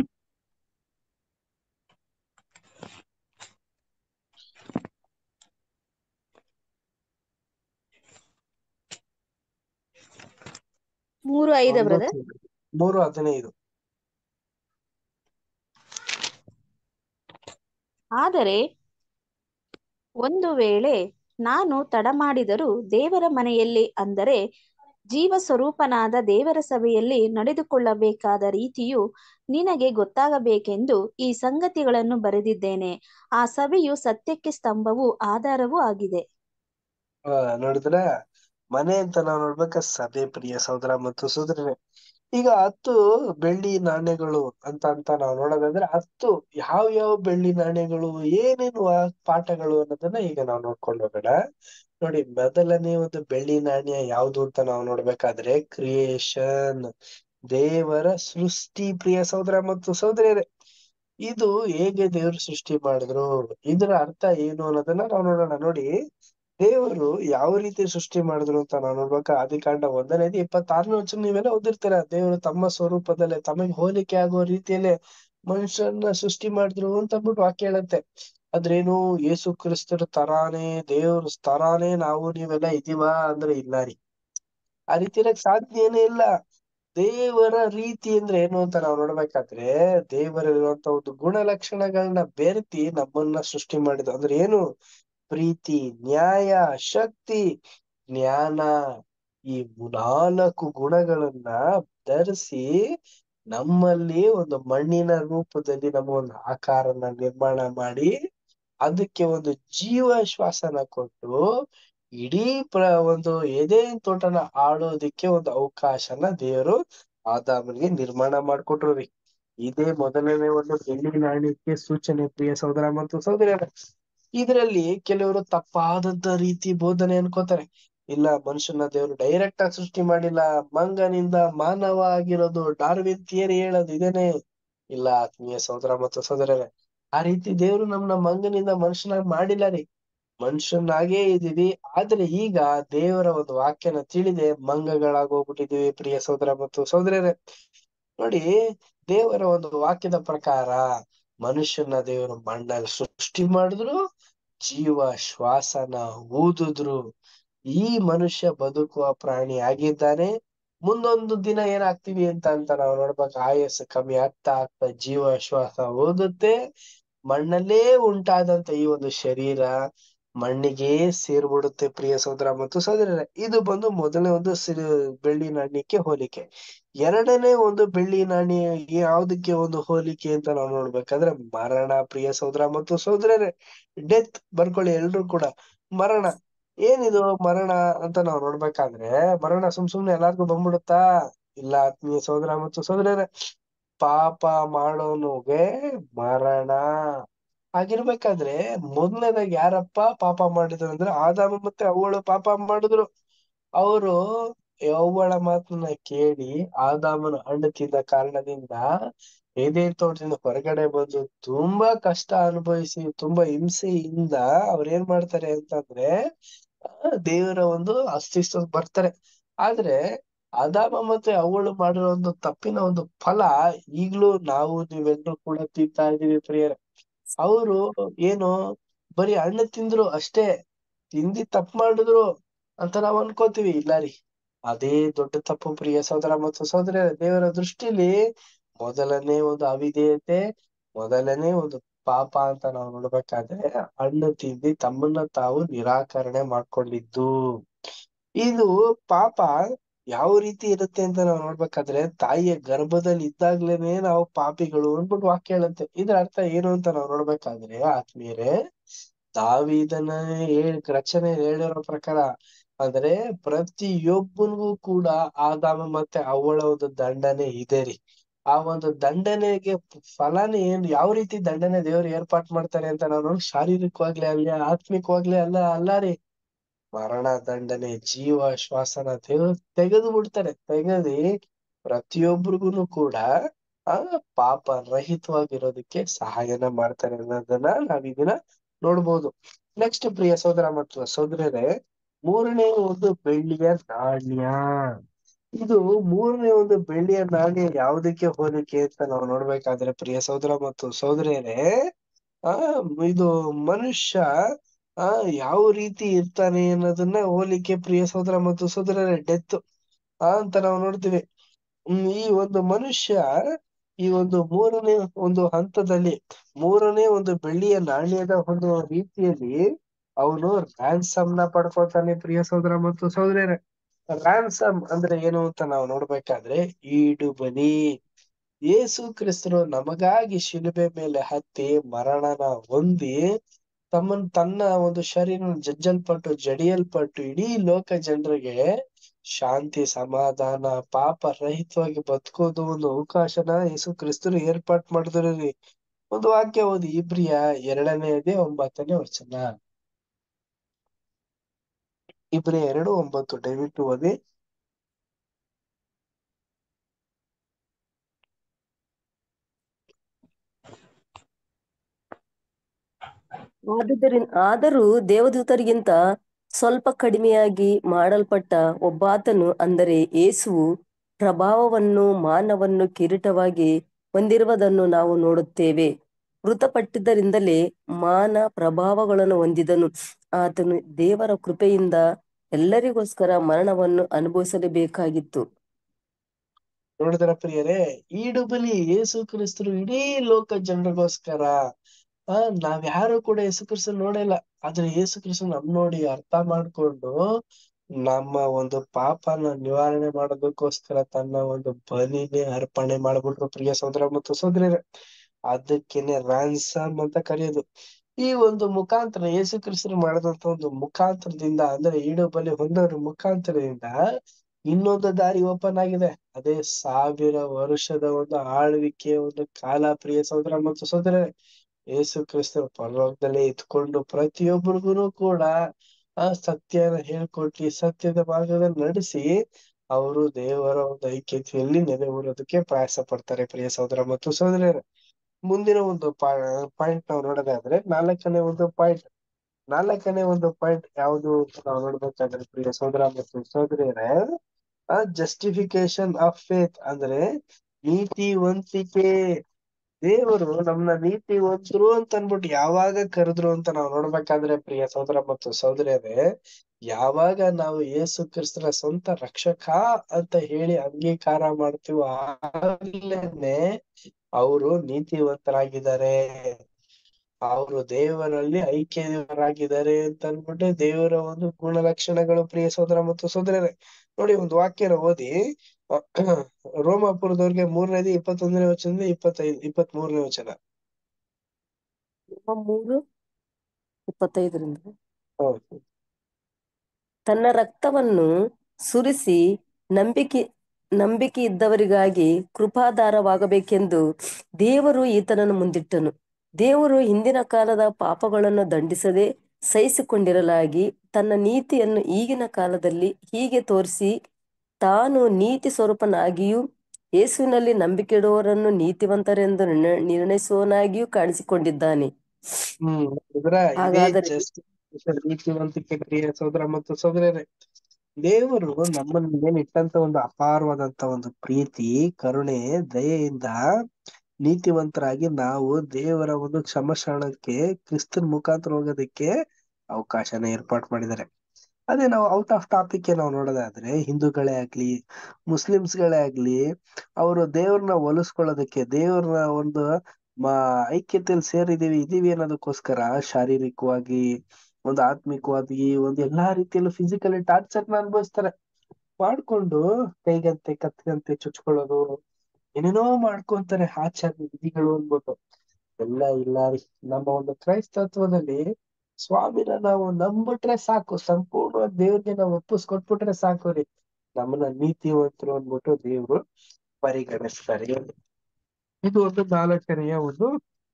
ಮೂರು ಐದ
ಒಂದು
ಬ್ರದರ್
ತಿಮೋತಿ. ಮೂರು ಹದಿನೈದು
ಆದರೆ ಒಂದು ವೇಳೆ ನಾನು ತಡ ಮಾಡಿದರೂ ದೇವರ ಮನೆಯಲ್ಲಿ ಅಂದರೆ ಜೀವ ಸ್ವರೂಪನಾದ ದೇವರ ಸಭೆಯಲ್ಲಿ ನಡೆದುಕೊಳ್ಳಬೇಕಾದ ರೀತಿಯು ನಿನಗೆ ಗೊತ್ತಾಗಬೇಕೆಂದು ಈ ಸಂಗತಿಗಳನ್ನು ಬರೆದಿದ್ದೇನೆ ಆ ಸಭೆಯು ಸತ್ಯಕ್ಕೆ ಸ್ತಂಭವೂ ಆಧಾರವೂ ಆಗಿದೆ
ಆ ನೋಡಿದ್ರ ಮನೆ ಅಂತ ನಾವು ನೋಡ್ಬೇಕ ಸಭೆ ಪ್ರಿಯ ಸಹೋದರ ಮತ್ತು ಸಹೋದರರೇ ಈಗ ಹತ್ತು ಬೆಳ್ಳಿ ನಾಣ್ಯಗಳು ಅಂತ ಅಂತ ನಾವು ನೋಡೋದಾದ್ರೆ ಹತ್ತು ಯಾವ ಯಾವ ಬೆಳ್ಳಿ ನಾಣ್ಯಗಳು ಏನೇನು ಆ ಪಾಠಗಳು ಅನ್ನೋದನ್ನ ಈಗ ನಾವು ನೋಡ್ಕೊಂಡು ಹೋಗೋಣ ನೋಡಿ ಮೊದಲನೇ ಒಂದು ಬೆಳ್ಳಿ ನಾಣ್ಯ ಯಾವುದು ಅಂತ ನಾವು ನೋಡ್ಬೇಕಾದ್ರೆ ಕ್ರಿಯೇಷನ್ ದೇವರ ಸೃಷ್ಟಿ ಪ್ರಿಯ ಸಹೋದರ ಮತ್ತು ಸಹೋದರಿಯರೇ ಇದು ಹೇಗೆ ದೇವರು ಸೃಷ್ಟಿ ಮಾಡಿದ್ರು ಇದರ ಅರ್ಥ ಏನು ಅನ್ನೋದನ್ನ ನಾವು ನೋಡೋಣ ನೋಡಿ ದೇವರು ಯಾವ ರೀತಿ ಸೃಷ್ಟಿ ಮಾಡಿದ್ರು ಅಂತ ನಾವು ನೋಡ್ಬೇಕಾ ಆದಿಕಾಂಡ ಒಂದನೇದು ಇಪ್ಪತ್ತಾರನೇ ವಚನ ನೀವೆಲ್ಲ ಓದಿರ್ತೀರ ದೇವರು ತಮ್ಮ ಸ್ವರೂಪದಲ್ಲೇ ತಮಗೆ ಹೋಲಿಕೆ ಆಗುವ ರೀತಿಯಲ್ಲೇ ಮನುಷ್ಯನ ಸೃಷ್ಟಿ ಮಾಡಿದ್ರು ಅಂತ ಅಂದ್ಬಿಟ್ಟು ವಾಕ್ಯ ಹೇಳುತ್ತೆ ಅದ್ರೇನು ಯೇಸು ಕ್ರಿಸ್ತರ ತರಾನೇ ದೇವ್ರ ತರಾನೇ ನಾವು ನೀವೆಲ್ಲ ಇದೀವ ಅಂದ್ರೆ ಇಲ್ಲ ರೀ ಆ ರೀತಿ ಇರಕ್ ಸಾಧ್ಯನೇ ಇಲ್ಲ ದೇವರ ರೀತಿ ಅಂದ್ರೆ ಏನು ಅಂತ ನಾವು ನೋಡ್ಬೇಕಾದ್ರೆ ದೇವರಲ್ಲಿರುವಂತ ಒಂದು ಗುಣಲಕ್ಷಣಗಳನ್ನ ಬೆರೆತಿ ನಮ್ಮನ್ನ ಸೃಷ್ಟಿ ಮಾಡಿದ್ರು ಅಂದ್ರೆ ಏನು ಪ್ರೀತಿ ನ್ಯಾಯ ಶಕ್ತಿ ಜ್ಞಾನ ಈ ನಾಲ್ಕು ಗುಣಗಳನ್ನ ಧರಿಸಿ ನಮ್ಮಲ್ಲಿ ಒಂದು ಮಣ್ಣಿನ ರೂಪದಲ್ಲಿ ನಮ್ಮ ಒಂದು ಆಕಾರನ ನಿರ್ಮಾಣ ಮಾಡಿ ಅದಕ್ಕೆ ಒಂದು ಜೀವ ಶ್ವಾಸನ ಕೊಟ್ಟು ಇಡೀ ಪ್ರ ಒಂದು ಎದೆನ್ ತೋಟನ ಆಡೋದಿಕ್ಕೆ ಒಂದು ಅವಕಾಶನ ದೇವರು ಆದಾಮನಿಗೆ ನಿರ್ಮಾಣ ಮಾಡ್ಕೊಟ್ರು ರೀ ಇದೇ ಮೊದಲನೇ ಒಂದು ಬೆಳ್ಳಿ ನಾಣ್ಯಕ್ಕೆ ಸೂಚನೆ ಪ್ರಿಯ ಸಹೋದರ ಮತ್ತು ಸಹೋದರಿಯರ ಇದರಲ್ಲಿ ಕೆಲವರು ತಪ್ಪಾದಂತ ರೀತಿ ಬೋಧನೆ ಅನ್ಕೋತಾರೆ ಇಲ್ಲ ಮನುಷ್ಯನ ದೇವರು ಡೈರೆಕ್ಟ್ ಆಗಿ ಸೃಷ್ಟಿ ಮಾಡಿಲ್ಲ ಮಂಗನಿಂದ ಮಾನವ ಆಗಿರೋದು ಡಾರ್ವಿನ್ ಥಿಯರಿ ಹೇಳೋದು ಇದೇನೆ ಇಲ್ಲ ಆತ್ಮೀಯ ಸಹೋದರ ಮತ್ತು ಸಹೋದರರೇ ಆ ರೀತಿ ದೇವರು ನಮ್ನ ಮಂಗನಿಂದ ಮನುಷ್ಯನಾಗಿ ಮಾಡಿಲ್ಲ ರೀ ಮನುಷ್ಯನಾಗೇ ಇದೀವಿ ಆದ್ರೆ ಈಗ ದೇವರ ಒಂದು ವಾಕ್ಯನ ತಿಳಿದೆ ಮಂಗಗಳಾಗೋಗ್ಬಿಟ್ಟಿದೀವಿ ಪ್ರಿಯ ಸಹೋದರ ಮತ್ತು ಸಹೋದರರೇ ನೋಡಿ ದೇವರ ಒಂದು ವಾಕ್ಯದ ಪ್ರಕಾರ ಮನುಷ್ಯನ ದೇವರು ಮಣ್ಣಲ್ಲಿ ಸೃಷ್ಟಿ ಮಾಡಿದ್ರು ಜೀವ ಶ್ವಾಸನ ಊದಿದ್ರು ಈ ಮನುಷ್ಯ ಬದುಕುವ ಪ್ರಾಣಿ ಆಗಿದ್ದಾನೆ ಮುಂದೊಂದು ದಿನ ಏನಾಗ್ತೀವಿ ಅಂತ ಅಂತ ನಾವು ನೋಡ್ಬೇಕು ಆಯಸ್ಸು ಕಮ್ಮಿ ಆಗ್ತಾ ಆಗ್ತಾ ಜೀವ ಶ್ವಾಸ ಓದುತ್ತೆ ಮಣ್ಣಲ್ಲೇ ಉಂಟಾದಂತ ಈ ಒಂದು ಶರೀರ ಮಣ್ಣಿಗೆ ಸೇರ್ಬಿಡುತ್ತೆ ಪ್ರಿಯ ಸಹೋದರ ಮತ್ತು ಸಹೋದರರೇ ಇದು ಬಂದು ಮೊದಲನೇ ಒಂದು ಸಿರಿ ಬೆಳ್ಳಿ ನಾಣ್ಯಕ್ಕೆ ಹೋಲಿಕೆ ಎರಡನೇ ಒಂದು ಬೆಳ್ಳಿ ನಾಣ್ಯ ಯಾವ್ದಕ್ಕೆ ಒಂದು ಹೋಲಿಕೆ ಅಂತ ನಾವು ನೋಡ್ಬೇಕಾದ್ರೆ ಮರಣ ಪ್ರಿಯ ಸಹೋದರ ಮತ್ತು ಸಹೋದರರೇ ಡೆತ್ ಬರ್ಕೊಳ್ಳಿ ಎಲ್ರು ಕೂಡ ಮರಣ ಏನಿದು ಮರಣ ಅಂತ ನಾವು ನೋಡ್ಬೇಕಾದ್ರೆ ಮರಣ ಸುಮ್ ಸುಮ್ನೆ ಎಲ್ಲಾರ್ಗು ಬಂದ್ಬಿಡುತ್ತಾ ಇಲ್ಲ ಆತ್ಮೀಯ ಸಹೋದರ ಮತ್ತು ಸಹೋದರರೇ ಪಾಪ ಮಾಡೋನುಗೆ ಮರಣ ಹಾಗಿರ್ಬೇಕಾದ್ರೆ ಮೊದಲನೇದಾಗಿ ಯಾರಪ್ಪ ಪಾಪ ಮಾಡಿದ್ರು ಅಂದ್ರೆ ಆದಾಮ ಮತ್ತೆ ಅವಳು ಪಾಪ ಮಾಡಿದ್ರು ಅವರು ಯವ್ವಳ ಮಾತನ್ನ ಕೇಳಿ ಆದಾಮನ ಹಣ್ಣು ತಿಂದ ಕಾರಣದಿಂದ ಏದೇನ್ ತೋಟದಿಂದ ಹೊರಗಡೆ ಬಂದು ತುಂಬಾ ಕಷ್ಟ ಅನುಭವಿಸಿ ತುಂಬಾ ಹಿಂಸೆಯಿಂದ ಅವ್ರ ಏನ್ ಮಾಡ್ತಾರೆ ಅಂತಂದ್ರೆ ಆ, ದೇವರ ಒಂದು ಅಸ್ತಿತ್ವಕ್ಕೆ ಬರ್ತಾರೆ ಆದ್ರೆ ಆದಾಮ ಮತ್ತೆ ಅವಳು ಮಾಡಿರೋ ಒಂದು ತಪ್ಪಿನ ಒಂದು ಫಲ ಈಗ್ಲೂ ನಾವು ನೀವೆಲ್ಲರೂ ಕೂಡ ತಿಂತಾ ಇದೀವಿ ಪ್ರಿಯರೇ ಅವರು ಏನು ಬರೀ ಹಣ್ಣು ತಿಂದ್ರು ಅಷ್ಟೇ ತಿಂದಿ ತಪ್ಪು ಮಾಡಿದ್ರು ಅಂತ ನಾವ್ ಅನ್ಕೋತೀವಿ ಇಲ್ಲ ರೀ ಅದೇ ದೊಡ್ಡ ತಪ್ಪು ಪ್ರಿಯ ಸಹೋದರ ಮತ್ತು ಸಹೋದರ ದೇವರ ದೃಷ್ಟಿಲಿ ಮೊದಲನೇ ಒಂದು ಅವಿಧೇಯತೆ ಮೊದಲನೇ ಒಂದು ಪಾಪ ಅಂತ ನಾವು ನೋಡ್ಬೇಕಾದ್ರೆ ಹಣ್ಣು ತಿಂದಿ ತಮ್ಮನ್ನ ತಾವು ನಿರಾಕರಣೆ ಮಾಡ್ಕೊಂಡಿದ್ದು ಇದು ಪಾಪ ಯಾವ ರೀತಿ ಇರುತ್ತೆ ಅಂತ ನಾವು ನೋಡ್ಬೇಕಾದ್ರೆ ತಾಯಿಯ ಗರ್ಭದಲ್ಲಿ ಇದ್ದಾಗ್ಲೇನೆ ನಾವು ಪಾಪಿಗಳು ಅಂದ್ಬಿಟ್ಟು ವಾಕ್ಯ ಹೇಳುತ್ತೆ ಇದ್ರ ಅರ್ಥ ಏನು ಅಂತ ನಾವು ನೋಡ್ಬೇಕಾದ್ರೆ ಆತ್ಮೀಯರೇ ದಾವಿದನ ಹೇಳ್ ರಚನೆ ಹೇಳಿರೋ ಪ್ರಕಾರ ಅಂದ್ರೆ ಪ್ರತಿಯೊಬ್ಬನಿಗೂ ಕೂಡ ಆದಾಮ ಮತ್ತೆ ಅವಳ ಒಂದು ದಂಡನೆ ಇದೆ ರೀ ಆ ಒಂದು ದಂಡನೆಗೆ ಫಲನೇ ಏನ್ ಯಾವ ರೀತಿ ದಂಡನೆ ದೇವ್ರು ಏರ್ಪಾಟ್ ಮಾಡ್ತಾರೆ ಅಂತ ನಾವು ನೋಡಿ ಶಾರೀರಿಕವಾಗ್ಲೇ ಅಲ್ಲ ಆತ್ಮಿಕವಾಗ್ಲೇ ಅಲ್ಲ ಅಲ್ಲ ರೀ ಮರಣ ದಂಡನೆ ಜೀವ ಶ್ವಾಸನ ತೆಗೆದು ತೆಗೆದು ಬಿಡ್ತಾರೆ ತೆಗೆದಿ ಪ್ರತಿಯೊಬ್ಬರಿಗೂ ಕೂಡ ಆ ಪಾಪ ರಹಿತವಾಗಿರೋದಕ್ಕೆ ಸಹಾಯನ ಮಾಡ್ತಾರೆ ಅನ್ನೋದನ್ನ ನಾವ್ ಇದನ್ನ ನೋಡ್ಬೋದು ನೆಕ್ಸ್ಟ್ ಪ್ರಿಯ ಸೋದರ ಮತ್ತು ಸೋದರರೇ ಮೂರನೇ ಒಂದು ಬೆಳ್ಳಿಯ ನಾಣ್ಯ ಇದು ಮೂರನೇ ಒಂದು ಬೆಳ್ಳಿಯ ನಾಣ್ಯ ಯಾವುದಕ್ಕೆ ಹೋಲಿಕೆ ಅಂತ ನಾವು ನೋಡ್ಬೇಕಾದ್ರೆ ಪ್ರಿಯ ಸೋದರ ಮತ್ತು ಸೋದರಿಯರೇ ಆ ಇದು ಮನುಷ್ಯ ಆ ಯಾವ ರೀತಿ ಇರ್ತಾನೆ ಅನ್ನೋದನ್ನ ಹೋಲಿಕೆ ಪ್ರಿಯ ಸೋದರ ಮತ್ತು ಸೋದರರೇ ಡೆತ್ ಆ ಅಂತ ನಾವು ನೋಡ್ತೀವಿ ಹ್ಮ್ ಈ ಒಂದು ಮನುಷ್ಯ ಈ ಒಂದು ಮೂರನೇ ಒಂದು ಹಂತದಲ್ಲಿ ಮೂರನೇ ಒಂದು ಬೆಳ್ಳಿಯ ನಾಣ್ಯದ ಒಂದು ರೀತಿಯಲ್ಲಿ ಅವನು ರ್ಯಾನ್ಸಮ್ ನ ಪಡ್ಕೊತಾನೆ ಪ್ರಿಯ ಸೋದರ ಮತ್ತು ಸೋದರಿಯರೇ ರ್ಯಾನ್ಸಮ್ ಅಂದ್ರೆ ಏನು ಅಂತ ನಾವು ನೋಡ್ಬೇಕಾದ್ರೆ ಈಡು ಬಲಿ ಯೇಸು ಕ್ರಿಸ್ತನು ನಮಗಾಗಿ ಶಿಲುಬೆ ಮೇಲೆ ಹತ್ತಿ ಮರಣನ ಹೊಂದಿ ತಮ್ಮನ್ ತನ್ನ ಒಂದು ಶರೀರ ಜಜ್ಜಲ್ಪಟ್ಟು ಜಡಿಯಲ್ಪಟ್ಟು ಇಡೀ ಲೋಕ ಜನರಿಗೆ ಶಾಂತಿ ಸಮಾಧಾನ ಪಾಪ ರಹಿತವಾಗಿ ಬದುಕೋದು ಒಂದು ಅವಕಾಶನ ಯೇಸು ಕ್ರಿಸ್ತರು ಏರ್ಪಾಟ್ ಮಾಡಿದ್ರು ರೀ ಒಂದು ವಾಕ್ಯ ಓದಿ ಇಬ್ರಿಯ ಎರಡನೇದೇ ಒಂಬತ್ತನೇ ವಚನ ಇಬ್ರಿಯ ಎರಡು ಒಂಬತ್ತು ದಯವಿಟ್ಟು ಓದಿ
ಆದುದರಿಂದ ಆದರೂ ದೇವದೂತರಿಗಿಂತ ಸ್ವಲ್ಪ ಕಡಿಮೆಯಾಗಿ ಮಾಡಲ್ಪಟ್ಟ ಒಬ್ಬಾತನು ಅಂದರೆ ಯೇಸುವು ಪ್ರಭಾವವನ್ನು ಮಾನವನ್ನು ಕಿರೀಟವಾಗಿ ಹೊಂದಿರುವುದನ್ನು ನಾವು ನೋಡುತ್ತೇವೆ ಮೃತಪಟ್ಟಿದ್ದರಿಂದಲೇ ಮಾನ ಪ್ರಭಾವಗಳನ್ನು ಹೊಂದಿದನು ಆತನು ದೇವರ ಕೃಪೆಯಿಂದ ಎಲ್ಲರಿಗೋಸ್ಕರ ಮರಣವನ್ನು ಅನುಭವಿಸಲೇಬೇಕಾಗಿತ್ತು
ನೋಡಿದ್ರ ಪ್ರಿಯರೇ ಈಡು ಬಲಿ ಯೇಸು ಕ್ರಿಸ್ತರು ಇಡೀ ಲೋಕ ಜನರಿಗೋಸ್ಕರ ಆ ನಾವ್ ಯಾರು ಕೂಡ ಯೇಸು ಕ್ರಿಸ್ತ ನೋಡಿಲ್ಲ ಆದ್ರೆ ಯೇಸು ಕ್ರಿಸ್ತ ನಮ್ ನೋಡಿ ಅರ್ಥ ಮಾಡ್ಕೊಂಡು ನಮ್ಮ ಒಂದು ಪಾಪನ ನಿವಾರಣೆ ಮಾಡೋದಕ್ಕೋಸ್ಕರ ತನ್ನ ಒಂದು ಬಲಿನೇ ಅರ್ಪಣೆ ಮಾಡ್ಬಿಟ್ರು ಪ್ರಿಯ ಸೋದರ ಮತ್ತು ಸೋದರಿಯರೇ ಅದಕ್ಕೇನೆ ರ್ಯಾನ್ಸಮ್ ಅಂತ ಕರೆಯೋದು ಈ ಒಂದು ಮುಖಾಂತರ ಯೇಸು ಕ್ರಿಸ್ತರು ಮಾಡಿದಂತ ಒಂದು ಮುಖಾಂತರದಿಂದ ಅಂದ್ರೆ ಈಡು ಬಲಿ ಹೊಂದೋರ ಮುಖಾಂತರದಿಂದ ಇನ್ನೊಂದು ದಾರಿ ಓಪನ್ ಆಗಿದೆ ಅದೇ ಸಾವಿರ ವರ್ಷದ ಒಂದು ಆಳ್ವಿಕೆ ಒಂದು ಕಾಲ ಪ್ರಿಯ ಸೋದರ ಮತ್ತು ಸೋದರ ಯೇಸು ಕ್ರಿಸ್ತರು ಪರಲೋಕದಲ್ಲೇ ಇದ್ಕೊಂಡು ಪ್ರತಿಯೊಬ್ಬರಿಗೂ ಕೂಡ ಆ ಸತ್ಯನ ಹೇಳ್ಕೊಟ್ಟಿ ಸತ್ಯದ ಮಾರ್ಗದಲ್ಲಿ ನಡೆಸಿ ಅವರು ದೇವರ ಒಂದು ಐಕ್ಯತೆಯಲ್ಲಿ ನೆಲೆಯೂರೋದಕ್ಕೆ ಪ್ರಯಾಸ ಪಡ್ತಾರೆ ಪ್ರಿಯ ಸೋದರ ಮತ್ತು ಸೋದರಿಯರೇ ಮುಂದಿನ ಒಂದು ಪಾಯಿಂಟ್ ನಾವು ನೋಡೋದಾದ್ರೆ ನಾಲ್ಕನೇ ಒಂದು ಪಾಯಿಂಟ್ ನಾಲ್ಕನೇ ಒಂದು ಪಾಯಿಂಟ್ ಯಾವುದು ಅಂತ ನಾವು ನೋಡ್ಬೇಕಾದ್ರೆ ಪ್ರಿಯ ಸೋದರ ಮತ್ತು ಸೋದರಿಯರೇ ಆ ಜಸ್ಟಿಫಿಕೇಶನ್ ಆಫ್ ಫೇತ್ ಅಂದ್ರೆ ನೀತಿವಂತಿಕೆ ದೇವರು ನಮ್ನ ನೀತಿವಂತರು ಅಂತ ಅನ್ಬಿಟ್ಟು ಯಾವಾಗ ಕರೆದ್ರು ಅಂತ ನಾವು ನೋಡ್ಬೇಕಾದ್ರೆ ಪ್ರಿಯ ಸೋದರ ಮತ್ತು ಸೋದರಿಯರೇ ಯಾವಾಗ ನಾವು ಯೇಸು ಕ್ರಿಸ್ತನ ಸ್ವಂತ ರಕ್ಷಕ ಅಂತ ಹೇಳಿ ಅಂಗೀಕಾರ ಮಾಡ್ತೀವೋ ಆಗ್ಲೇನೆ ಅವರು ನೀತಿವಂತರಾಗಿದ್ದಾರೆ ಅವರು ದೇವರಲ್ಲಿ ಐಕ್ಯರಾಗಿದ್ದಾರೆ ಅಂತ ಅನ್ಬಿಟ್ಟು ದೇವರ ಒಂದು ಗುಣಲಕ್ಷಣಗಳು ಪ್ರಿಯ ಸೋದರ ಮತ್ತು ಸೋದರರೇ ನೋಡಿ ಒಂದು ವಾಕ್ಯನ ಓದಿ ರೋಮಾಪುರದವ್ರಿಗೆ ಮೂರನೇది ಇಪ್ಪತ್ತೊಂದನೇ ವಚನದಿಂದ ಇಪ್ಪತ್ತೈದು ಇಪ್ಪತ್ತ್ ಮೂರನೇ ವಚನ
ಮೂರು ಇಪ್ಪತ್ತೈದರಿಂದ
ಹೌದು
ತನ್ನ ರಕ್ತವನ್ನು ಸುರಿಸಿ ನಂಬಿಕೆ ನಂಬಿಕೆ ಇದ್ದವರಿಗಾಗಿ ಕೃಪಾಧಾರವಾಗಬೇಕೆಂದು ದೇವರು ಈತನನ್ನು ಮುಂದಿಟ್ಟನು ದೇವರು ಹಿಂದಿನ ಕಾಲದ ಪಾಪಗಳನ್ನು ದಂಡಿಸದೆ ಸಹಿಸಿಕೊಂಡಿರಲಾಗಿ ತನ್ನ ನೀತಿಯನ್ನು ಈಗಿನ ಕಾಲದಲ್ಲಿ ಹೀಗೆ ತೋರಿಸಿ ತಾನು ನೀತಿ ಸ್ವರೂಪನಾಗಿಯೂ ಯೇಸುವಿನಲ್ಲಿ ನಂಬಿಕೆಯಿಡುವವರನ್ನು ನೀತಿವಂತರೆಂದು ನಿರ್ಣ- ನಿರ್ಣಯಿಸುವವನಾಗಿಯೂ ಕಾಣಿಸಿಕೊಂಡಿದ್ದಾನೆ
ಹ್ಮ್ ಇದ್ರ ಇದೇ
ಹಾಗಾದರೆ
ಜಸ್ಟ್ ನೀತಿವಂತಿಕೆ ಪ್ರಿಯ ಸೋದರ ಮತ್ತು ಸೋದರರೇ ದೇವರು ನಮ್ಮನ್ನ ಮೇಲೆ ಇಟ್ಟಂತ ಒಂದು ಅಪಾರವಾದಂತ ಒಂದು ಪ್ರೀತಿ ಕರುಣೆ ದಯೆಯಿಂದ ನೀತಿವಂತರಾಗಿ ನಾವು ದೇವರ ಒಂದು ಕ್ಷಮಶಾಣಕ್ಕೆ ಕ್ರಿಸ್ತನ್ ಮುಖಾಂತರ ಹೋಗೋದಕ್ಕೆ ಅವಕಾಶನ ಏರ್ಪಾಟ್ ಮಾಡಿದ್ದಾರೆ ಅದೇ ನಾವು ಔಟ್ ಆಫ್ ಟಾಪಿಕ್ ನಾವು ನೋಡೋದಾದ್ರೆ ಹಿಂದೂಗಳೇ ಆಗ್ಲಿ ಮುಸ್ಲಿಮ್ಸ್ಗಳೇ ಆಗ್ಲಿ ಅವರು ದೇವ್ರನ್ನ ಒಲಿಸ್ಕೊಳ್ಳೋದಕ್ಕೆ ದೇವ್ರನ್ನ ಒಂದು ಮಾ ಐಕ್ಯತೆಯಲ್ಲಿ ಸೇರಿದೀವಿ ಇದೀವಿ ಅನ್ನೋದಕ್ಕೋಸ್ಕರ ಶಾರೀರಿಕವಾಗಿ ಒಂದು ಆತ್ಮಿಕವಾಗಿ ಒಂದು ಎಲ್ಲಾ ರೀತಿಯಲ್ಲೂ ಫಿಸಿಕಲಿ ಟಾರ್ಚರ್ ನ ಅನುಭವಿಸ್ತಾರೆ ಮಾಡ್ಕೊಂಡು ಕೈಗಂತೆ ಕತ್ತಿಗಂತೆ ಚುಚ್ಕೊಳ್ಳೋದು ಏನೇನೋ ಮಾಡ್ಕೊಂತಾರೆ ಆಚಾರ ವಿಧಿಗಳು ಅನ್ಬಿಟ್ಟು ಎಲ್ಲ ಇಲ್ಲ ರೀ ನಮ್ಮ ಒಂದು ಕ್ರೈಸ್ತತ್ವದಲ್ಲಿ ಸ್ವಾಮಿನ ನಾವು ನಂಬಿಟ್ರೆ ಸಾಕು ಸಂಪೂರ್ಣವಾಗಿ ದೇವ್ರಿಗೆ ನಾವು ಒಪ್ಪಿಸ್ಕೊಟ್ಬಿಟ್ರೆ ಸಾಕು ರೀ ನಮ್ಮನ್ನ ನೀತಿವಂತರು ಅಂದ್ಬಿಟ್ಟು ದೇವ್ರು ಪರಿಗಣಿಸ್ತಾರೆ ಇದು ಒಂದು ನಾಲ್ಕನೆಯ ಒಂದು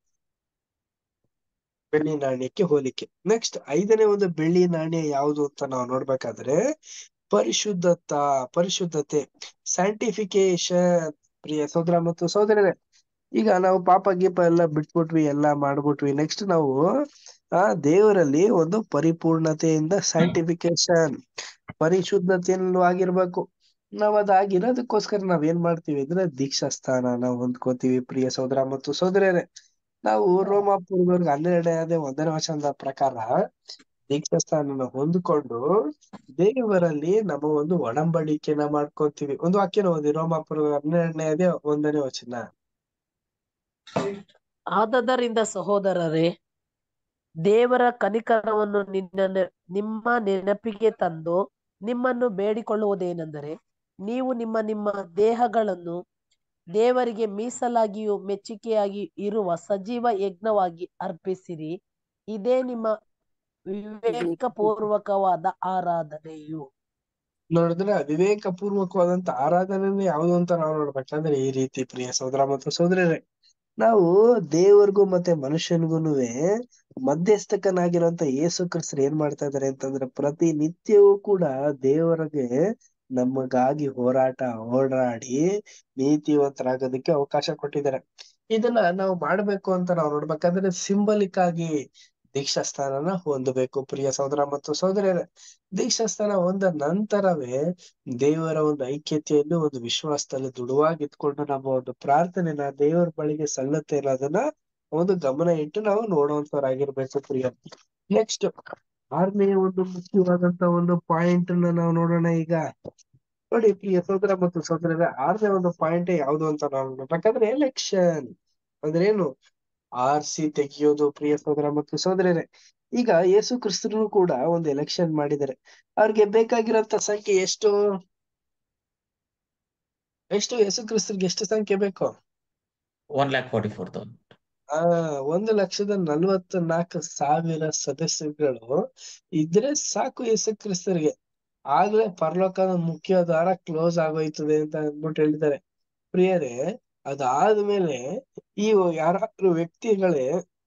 ಬೆಳ್ಳಿ ನಾಣ್ಯಕ್ಕೆ ಹೋಲಿಕೆ ನೆಕ್ಸ್ಟ್ ಐದನೇ ಒಂದು ಬೆಳ್ಳಿ ನಾಣ್ಯ ಯಾವುದು ಅಂತ ನಾವು ನೋಡ್ಬೇಕಾದ್ರೆ ಪರಿಶುದ್ಧತ ಪರಿಶುದ್ಧತೆ ಸ್ಯಾಂಟಿಫಿಕೇಶನ್ ಪ್ರಿಯ ಸೋದರ ಮತ್ತು ಸೋದರರೇ ಈಗ ನಾವು ಪಾಪ ಗೀಪ ಎಲ್ಲ ಬಿಟ್ಬಿಟ್ವಿ ಎಲ್ಲ ಮಾಡ್ಬಿಟ್ವಿ ನೆಕ್ಸ್ಟ್ ನಾವು ಆ ದೇವರಲ್ಲಿ ಒಂದು ಪರಿಪೂರ್ಣತೆಯಿಂದ ಸ್ಯಾಂಟಿಫಿಕೇಶನ್ ಪರಿಶುದ್ಧತೆಯಲ್ಲೂ ಆಗಿರ್ಬೇಕು ನಾವ್ ಅದಾಗಿರೋದಕ್ಕೋಸ್ಕರ ನಾವ್ ಏನ್ ಮಾಡ್ತೀವಿ ಅಂದ್ರೆ ದೀಕ್ಷಾ ಸ್ಥಾನ ನಾವು ಹೊಂದ್ಕೋತೀವಿ ಪ್ರಿಯ ಸೋದರ ಮತ್ತು ಸೋದರರೇ ನಾವು ರೋಮಾಪುರದವ್ರಿಗೆ ಹನ್ನೆರಡನೇ ಅದೇ ಒಂದನೇ ವಚನದ ಪ್ರಕಾರ ದೀಕ್ಷಾ ಸ್ಥಾನನ ಹೊಂದ್ಕೊಂಡು ದೇವರಲ್ಲಿ ನಮ್ಮ ಒಂದು ಒಡಂಬಡಿಕೆನ ಮಾಡ್ಕೊಂತೀವಿ ಒಂದು ವಾಕ್ಯನ ಓದಿ ರೋಮಾಪುರ ಹನ್ನೆರಡನೇ ಅದೇ ಒಂದನೇ ವಚನ
ಆದದರಿಂದ ಸಹೋದರರೇ ದೇವರ ಕನಿಕರವನ್ನು ನಿನ್ನ ನಿಮ್ಮ ನೆನಪಿಗೆ ತಂದು ನಿಮ್ಮನ್ನು ಬೇಡಿಕೊಳ್ಳುವುದೇನೆಂದರೆ ನೀವು ನಿಮ್ಮ ನಿಮ್ಮ ದೇಹಗಳನ್ನು ದೇವರಿಗೆ ಮೀಸಲಾಗಿಯೂ ಮೆಚ್ಚುಗೆಯಾಗಿ ಇರುವ ಸಜೀವ ಯಜ್ಞವಾಗಿ ಅರ್ಪಿಸಿರಿ ಇದೇ ನಿಮ್ಮ ವಿವೇಕಪೂರ್ವಕವಾದ ಆರಾಧನೆಯು
ನೋಡಿದ್ರೆ ವಿವೇಕ ಪೂರ್ವಕವಾದಂತ ಆರಾಧನೆ ಯಾವುದು ಅಂತ ನಾವು ನೋಡ್ಬೇಕಂದ್ರೆ ಈ ರೀತಿ ಪ್ರಿಯ ಸೋದರ ಮತ್ತು ಸೋದರರೇ ನಾವು ದೇವರಿಗೂ ಮತ್ತೆ ಮನುಷ್ಯನಿಗೂನುವೆ ಮಧ್ಯಸ್ಥಕನಾಗಿರುವಂತ ಯೇಸು ಕ್ರಿಸ್ತರು ಏನ್ ಮಾಡ್ತಾ ಇದಾರೆ ಅಂತಂದ್ರೆ ಪ್ರತಿ ನಿತ್ಯವೂ ಕೂಡ ದೇವರಿಗೆ ನಮಗಾಗಿ ಹೋರಾಟ ಹೋರಾಡಿ ನೀತಿವಂತರಾಗೋದಕ್ಕೆ ಅವಕಾಶ ಕೊಟ್ಟಿದ್ದಾರೆ ಇದನ್ನ ನಾವು ಮಾಡ್ಬೇಕು ಅಂತ ನಾವು ನೋಡ್ಬೇಕಾದ್ರೆ ಸಿಂಬಲಿಕ್ ಆಗಿ ದೀಕ್ಷಾ ಸ್ಥಾನನ ಹೊಂದಬೇಕು ಪ್ರಿಯ ಸಹೋದರ ಮತ್ತು ಸಹೋದರಿಯರೇ ದೀಕ್ಷಾ ಸ್ಥಾನ ಹೊಂದ ನಂತರವೇ ದೇವರ ಒಂದು ಐಕ್ಯತೆಯನ್ನು ಒಂದು ವಿಶ್ವಾಸದಲ್ಲಿ ದೃಢವಾಗಿ ಇಟ್ಕೊಂಡು ನಮ್ಮ ಒಂದು ಪ್ರಾರ್ಥನೆನ ದೇವರ ಬಳಿಗೆ ಸಲ್ಲತ್ತೆ ಇರೋದನ್ನ ಒಂದು ಗಮನ ಇಟ್ಟು ನಾವು ನೋಡುವಂತವರಾಗಿರ್ಬೇಕು ಪ್ರಿಯ ನೆಕ್ಸ್ಟ್ ಆರನೆಯ ಒಂದು ಮುಖ್ಯವಾದಂತ ಒಂದು ಪಾಯಿಂಟ್ ಅನ್ನ ನಾವು ನೋಡೋಣ ಈಗ ನೋಡಿ ಪ್ರಿಯ ಸಹೋದರ ಮತ್ತು ಸಹೋದರರ ಆರನೇ ಒಂದು ಪಾಯಿಂಟ್ ಯಾವುದು ಅಂತ ನಾವು ನೋಡ್ಬೇಕಂದ್ರೆ ಎಲೆಕ್ಷನ್ ಅಂದ್ರೆ ಏನು ಆರ್ಸಿ ತೆಗಿಯೋದು ಪ್ರಿಯ ಸಹೋದರ ಮತ್ತು ಸಹೋದರರೇ ಈಗ ಯೇಸು ಕ್ರಿಸ್ತನು ಕೂಡ ಒಂದು ಎಲೆಕ್ಷನ್ ಮಾಡಿದ್ದಾರೆ ಅವ್ರಿಗೆ ಬೇಕಾಗಿರೋಂತ ಸಂಖ್ಯೆ ಎಷ್ಟು ಎಷ್ಟು ಯೇಸು ಕ್ರಿಸ್ತರಿಗೆ ಎಷ್ಟು ಸಂಖ್ಯೆ ಬೇಕು
one lakh forty four thousand
ಆ ಒಂದು ಲಕ್ಷದ ನಲ್ವತ್ತ ನಾಲ್ಕು ಸಾವಿರ ಸದಸ್ಯರುಗಳು ಇದ್ರೆ ಸಾಕು ಯೇಸು ಕ್ರಿಸ್ತರಿಗೆ ಆಗ್ಲೇ ಪರಲೋಕದ ಮುಖ್ಯ ದ್ವಾರ ಕ್ಲೋಸ್ ಆಗೋಯ್ತದೆ ಅಂತ ಅಂದ್ಬಿಟ್ಟು ಹೇಳಿದ್ದಾರೆ ಪ್ರಿಯರೇ ಅದಾದ್ಮೇಲೆ ಈ ಯಾರಾದ್ರೂ ವ್ಯಕ್ತಿಗಳೇ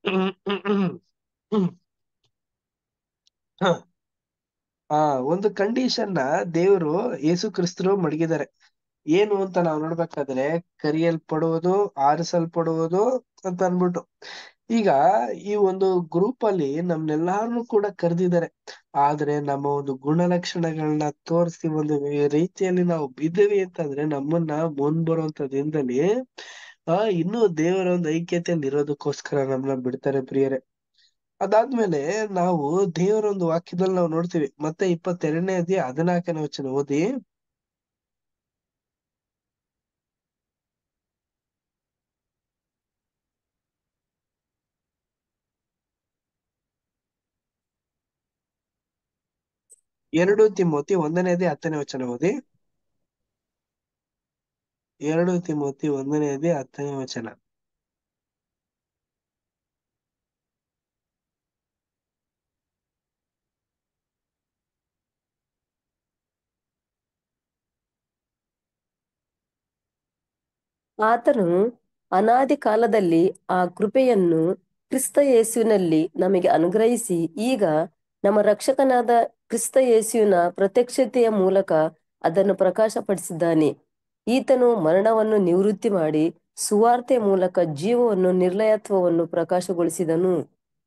ಹ ಆ ಒಂದು ಕಂಡೀಷನ್ ನ ದೇವರು ಯೇಸು ಕ್ರಿಸ್ತರು ಮಡಗಿದ್ದಾರೆ ಏನು ಅಂತ ನಾವು ನೋಡ್ಬೇಕಾದ್ರೆ ಕರಿಯಲ್ಪಡುವುದು ಆರಿಸಲ್ಪಡುವುದು ಅಂತ ಅನ್ಬಿಟ್ಟು ಈಗ ಈ ಒಂದು ಗ್ರೂಪ್ ಅಲ್ಲಿ ನಮ್ನೆಲ್ಲಾರನು ಕೂಡ ಕರೆದಿದ್ದಾರೆ ಆದ್ರೆ ನಮ್ಮ ಒಂದು ಗುಣಲಕ್ಷಣಗಳನ್ನ ತೋರಿಸಿ ಒಂದು ರೀತಿಯಲ್ಲಿ ನಾವು ಬಿದ್ದೀವಿ ಅಂತಂದ್ರೆ ನಮ್ಮನ್ನ ಮುಂದ್ ಬರುವಂತ ದಿನದಲ್ಲಿ ಆ ಇನ್ನೂ ದೇವರ ಒಂದು ಐಕ್ಯತೆಯಲ್ಲಿ ಇರೋದಕ್ಕೋಸ್ಕರ ನಮ್ಮನ್ನ ಬಿಡ್ತಾರೆ ಪ್ರಿಯರೇ ಅದಾದ್ಮೇಲೆ ನಾವು ದೇವರ ಒಂದು ವಾಕ್ಯದಲ್ಲಿ ನಾವು ನೋಡ್ತೀವಿ ಮತ್ತೆ ಇಪ್ಪತ್ತೆರಡನೇ ಅಧ್ಯಾಯ ಹದಿನಾಲ್ಕನೇ ವಚನ ಓದಿ ಎರಡು ತಿಮೋತಿ ಒಂದನೇದೇ ಹತ್ತನೇ ವಚನ ಓದಿ ಎರಡು ತಿಮೋತಿ ಒಂದನೇದೇ ಹತ್ತನೇ ವಚನ
ಆತನು ಅನಾದಿ ಕಾಲದಲ್ಲಿ ಆ ಕೃಪೆಯನ್ನು ಕ್ರಿಸ್ತ ಯೇಸುವಿನಲ್ಲಿ ನಮಗೆ ಅನುಗ್ರಹಿಸಿ ಈಗ ನಮ್ಮ ರಕ್ಷಕನಾದ ಕ್ರಿಸ್ತ ಯೇಸುವಿನ ಪ್ರತ್ಯಕ್ಷತೆಯ ಮೂಲಕ ಅದನ್ನು ಪ್ರಕಾಶಪಡಿಸಿದ್ದಾನೆ ಈತನು ಮರಣವನ್ನು ನಿವೃತ್ತಿ ಮಾಡಿ ಸುವಾರ್ತೆಯ ಮೂಲಕ ಜೀವವನ್ನು ನಿರ್ಲಯತ್ವವನ್ನು ಪ್ರಕಾಶಗೊಳಿಸಿದನು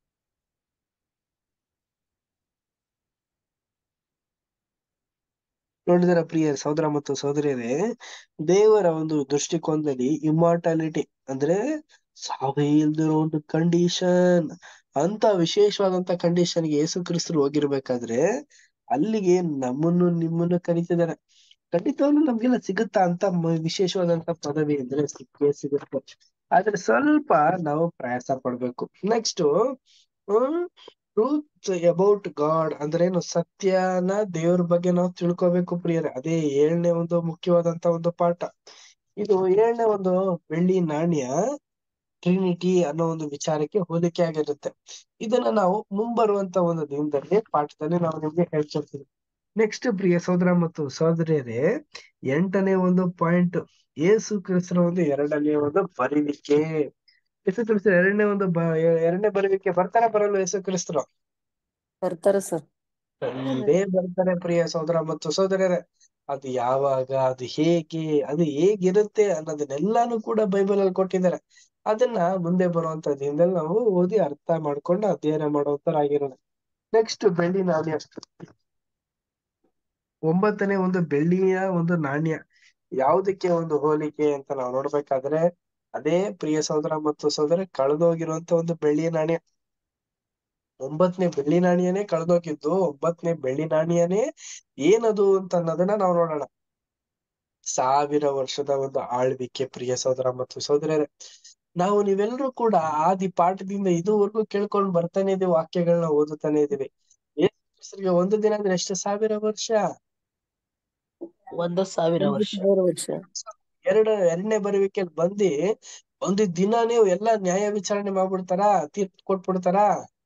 ನೋಡಿದರ ಪ್ರಿಯ ಸಹೋದರ ಮತ್ತು ಸಹೋದರಿಯರೇ ದೇವರ ಒಂದು ದೃಷ್ಟಿಕೋನದಲ್ಲಿ ಇಮ್ಮಾರ್ಟಾಲಿಟಿ ಅಂದ್ರೆ ಸಾವೇ ಇಲ್ದಿರೋ ಒಂದು ಕಂಡೀಷನ್ ಅಂತ ವಿಶೇಷವಾದಂತ ಕಂಡೀಷನ್ಗೆ ಯೇಸು ಕ್ರಿಸ್ತರು ಹೋಗಿರ್ಬೇಕಾದ್ರೆ ಅಲ್ಲಿಗೆ ನಮ್ಮನ್ನು ನಿಮ್ಮನ್ನು ಕರೀತಿದ್ದಾರೆ ಖಂಡಿತವಾಗ್ಲೂ ನಮ್ಗೆಲ್ಲ ಸಿಗುತ್ತಾ ಅಂತ ಮ- ವಿಶೇಷವಾದಂತ ಪದವಿ ಅಂದ್ರೆ ಸಿಕ್ಕೇ ಸಿಗುತ್ತೆ ಆದ್ರೆ ಸ್ವಲ್ಪ ನಾವು ಪ್ರಯಾಸ ಪಡ್ಬೇಕು ನೆಕ್ಸ್ಟ್ ಟ್ರೂತ್ ಅಬೌಟ್ ಗಾಡ್ ಅಂದ್ರೆ ಏನು ಸತ್ಯನ ದೇವ್ರ ಬಗ್ಗೆ ನಾವು ತಿಳ್ಕೊಬೇಕು ಪ್ರಿಯರೇ ಅದೇ ಏಳನೇ ಒಂದು ಮುಖ್ಯವಾದಂತ ಒಂದು ಪಾಠ ಇದು ಏಳನೇ ಒಂದು ಬೆಳ್ಳಿ ನಾಣ್ಯ ಟ್ರಿನಿಟಿ ಅನ್ನೋ ಒಂದು ವಿಚಾರಕ್ಕೆ ಹೋಲಿಕೆ ಆಗಿರುತ್ತೆ ಇದನ್ನ ನಾವು ಮುಂಬರುವಂತ ಒಂದು ದಿನದಲ್ಲಿ ಪಾಠದಲ್ಲಿ ನಾವು ನಿಮ್ಗೆ ಹೇಳ್ಕೊಡ್ತೀವಿ ನೆಕ್ಸ್ಟ್ ಪ್ರಿಯ ಸಹೋದರ ಮತ್ತು ಸಹೋದರಿಯರೇ ಎಂಟನೇ ಒಂದು ಪಾಯಿಂಟ್ ಏಸು ಕ್ರಿಸ್ತರ ಒಂದು ಎರಡನೇ ಒಂದು ಬರುವಿಕೆ ಯೇಸು ಕ್ರಿಸ್ತರ ಎರಡನೇ ಒಂದು ಬ ಎರಡನೇ ಬರುವಿಕೆ ಬರ್ತಾರ ಬರಲ್ಲ ಯೇಸು ಕ್ರಿಸ್ತರು
ಬರ್ತಾರ ಸರ್
ಬಂದೇ ಬರ್ತಾರೆ ಪ್ರಿಯ ಸಹೋದರ ಮತ್ತು ಸಹೋದರರೇ ಅದು ಯಾವಾಗ ಅದು ಹೇಗೆ ಅದು ಹೇಗಿರುತ್ತೆ ಅನ್ನೋದನ್ನೆಲ್ಲಾನು ಕೂಡ ಬೈಬಲ್ ಅಲ್ಲಿ ಕೊಟ್ಟಿದ್ದಾರೆ ಅದನ್ನ ಮುಂದೆ ಬರುವಂತ ದಿನದಲ್ಲಿ ನಾವು ಓದಿ ಅರ್ಥ ಮಾಡ್ಕೊಂಡು ಅಧ್ಯಯನ ಮಾಡುವಂತರಾಗಿರೋಣ ನೆಕ್ಸ್ಟ್ ಬೆಳ್ಳಿ ನಾಣ್ಯ ಒಂಬತ್ತನೇ ಒಂದು ಬೆಳ್ಳಿಯ ಒಂದು ನಾಣ್ಯ ಯಾವುದಕ್ಕೆ ಒಂದು ಹೋಲಿಕೆ ಅಂತ ನಾವು ನೋಡ್ಬೇಕಾದ್ರೆ ಅದೇ ಪ್ರಿಯ ಸಹೋದರ ಮತ್ತು ಸಹೋದರ ಕಳೆದೋಗಿರುವಂತ ಒಂದು ಬೆಳ್ಳಿಯ ನಾಣ್ಯ ಒಂಬತ್ತನೇ ಬೆಳ್ಳಿ ನಾಣ್ಯನೇ ಕಳೆದೋಗಿದ್ದು ಒಂಬತ್ತನೇ ಬೆಳ್ಳಿ ನಾಣ್ಯನೇ ಏನದು ಅಂತ ಅನ್ನೋದನ್ನ ನಾವು ನೋಡೋಣ ಸಾವಿರ ವರ್ಷದ ಒಂದು ಆಳ್ವಿಕೆ ಪ್ರಿಯ ಸಹೋದರ ಮತ್ತು ಸಹೋದರರೇ ನಾವು ನೀವೆಲ್ಲರೂ ಕೂಡ ಆದಿ ಪಾಠದಿಂದ ಇದುವರೆಗೂ ಕೇಳ್ಕೊಂಡು ಬರ್ತಾನೆ ಇದೀವಿ ವಾಕ್ಯಗಳನ್ನ ಓದುತ್ತಾನೆ ಇದೀವಿ ಯೇಸು ಕ್ರಿಸ್ತರಿಗೆ ಒಂದು ದಿನ ಅಂದ್ರೆ ಎಷ್ಟು ಸಾವಿರ ವರ್ಷ
ಒಂದು ಸಾವಿರ
ಒಂದು
ವರ್ಷ
ಸಾವಿರ ವರ್ಷ
ಎರಡು ಎರಡನೇ ಬರುವಿಕೆಯಲ್ಲಿ ಬಂದಿ ಒಂದು ದಿನ ನೀವು ಎಲ್ಲಾ ನ್ಯಾಯ ವಿಚಾರಣೆ ಮಾಡ್ಬಿಡ್ತಾರಾ ತೀರ್ಪು ಕೊಟ್ಬಿಡ್ತಾರಾ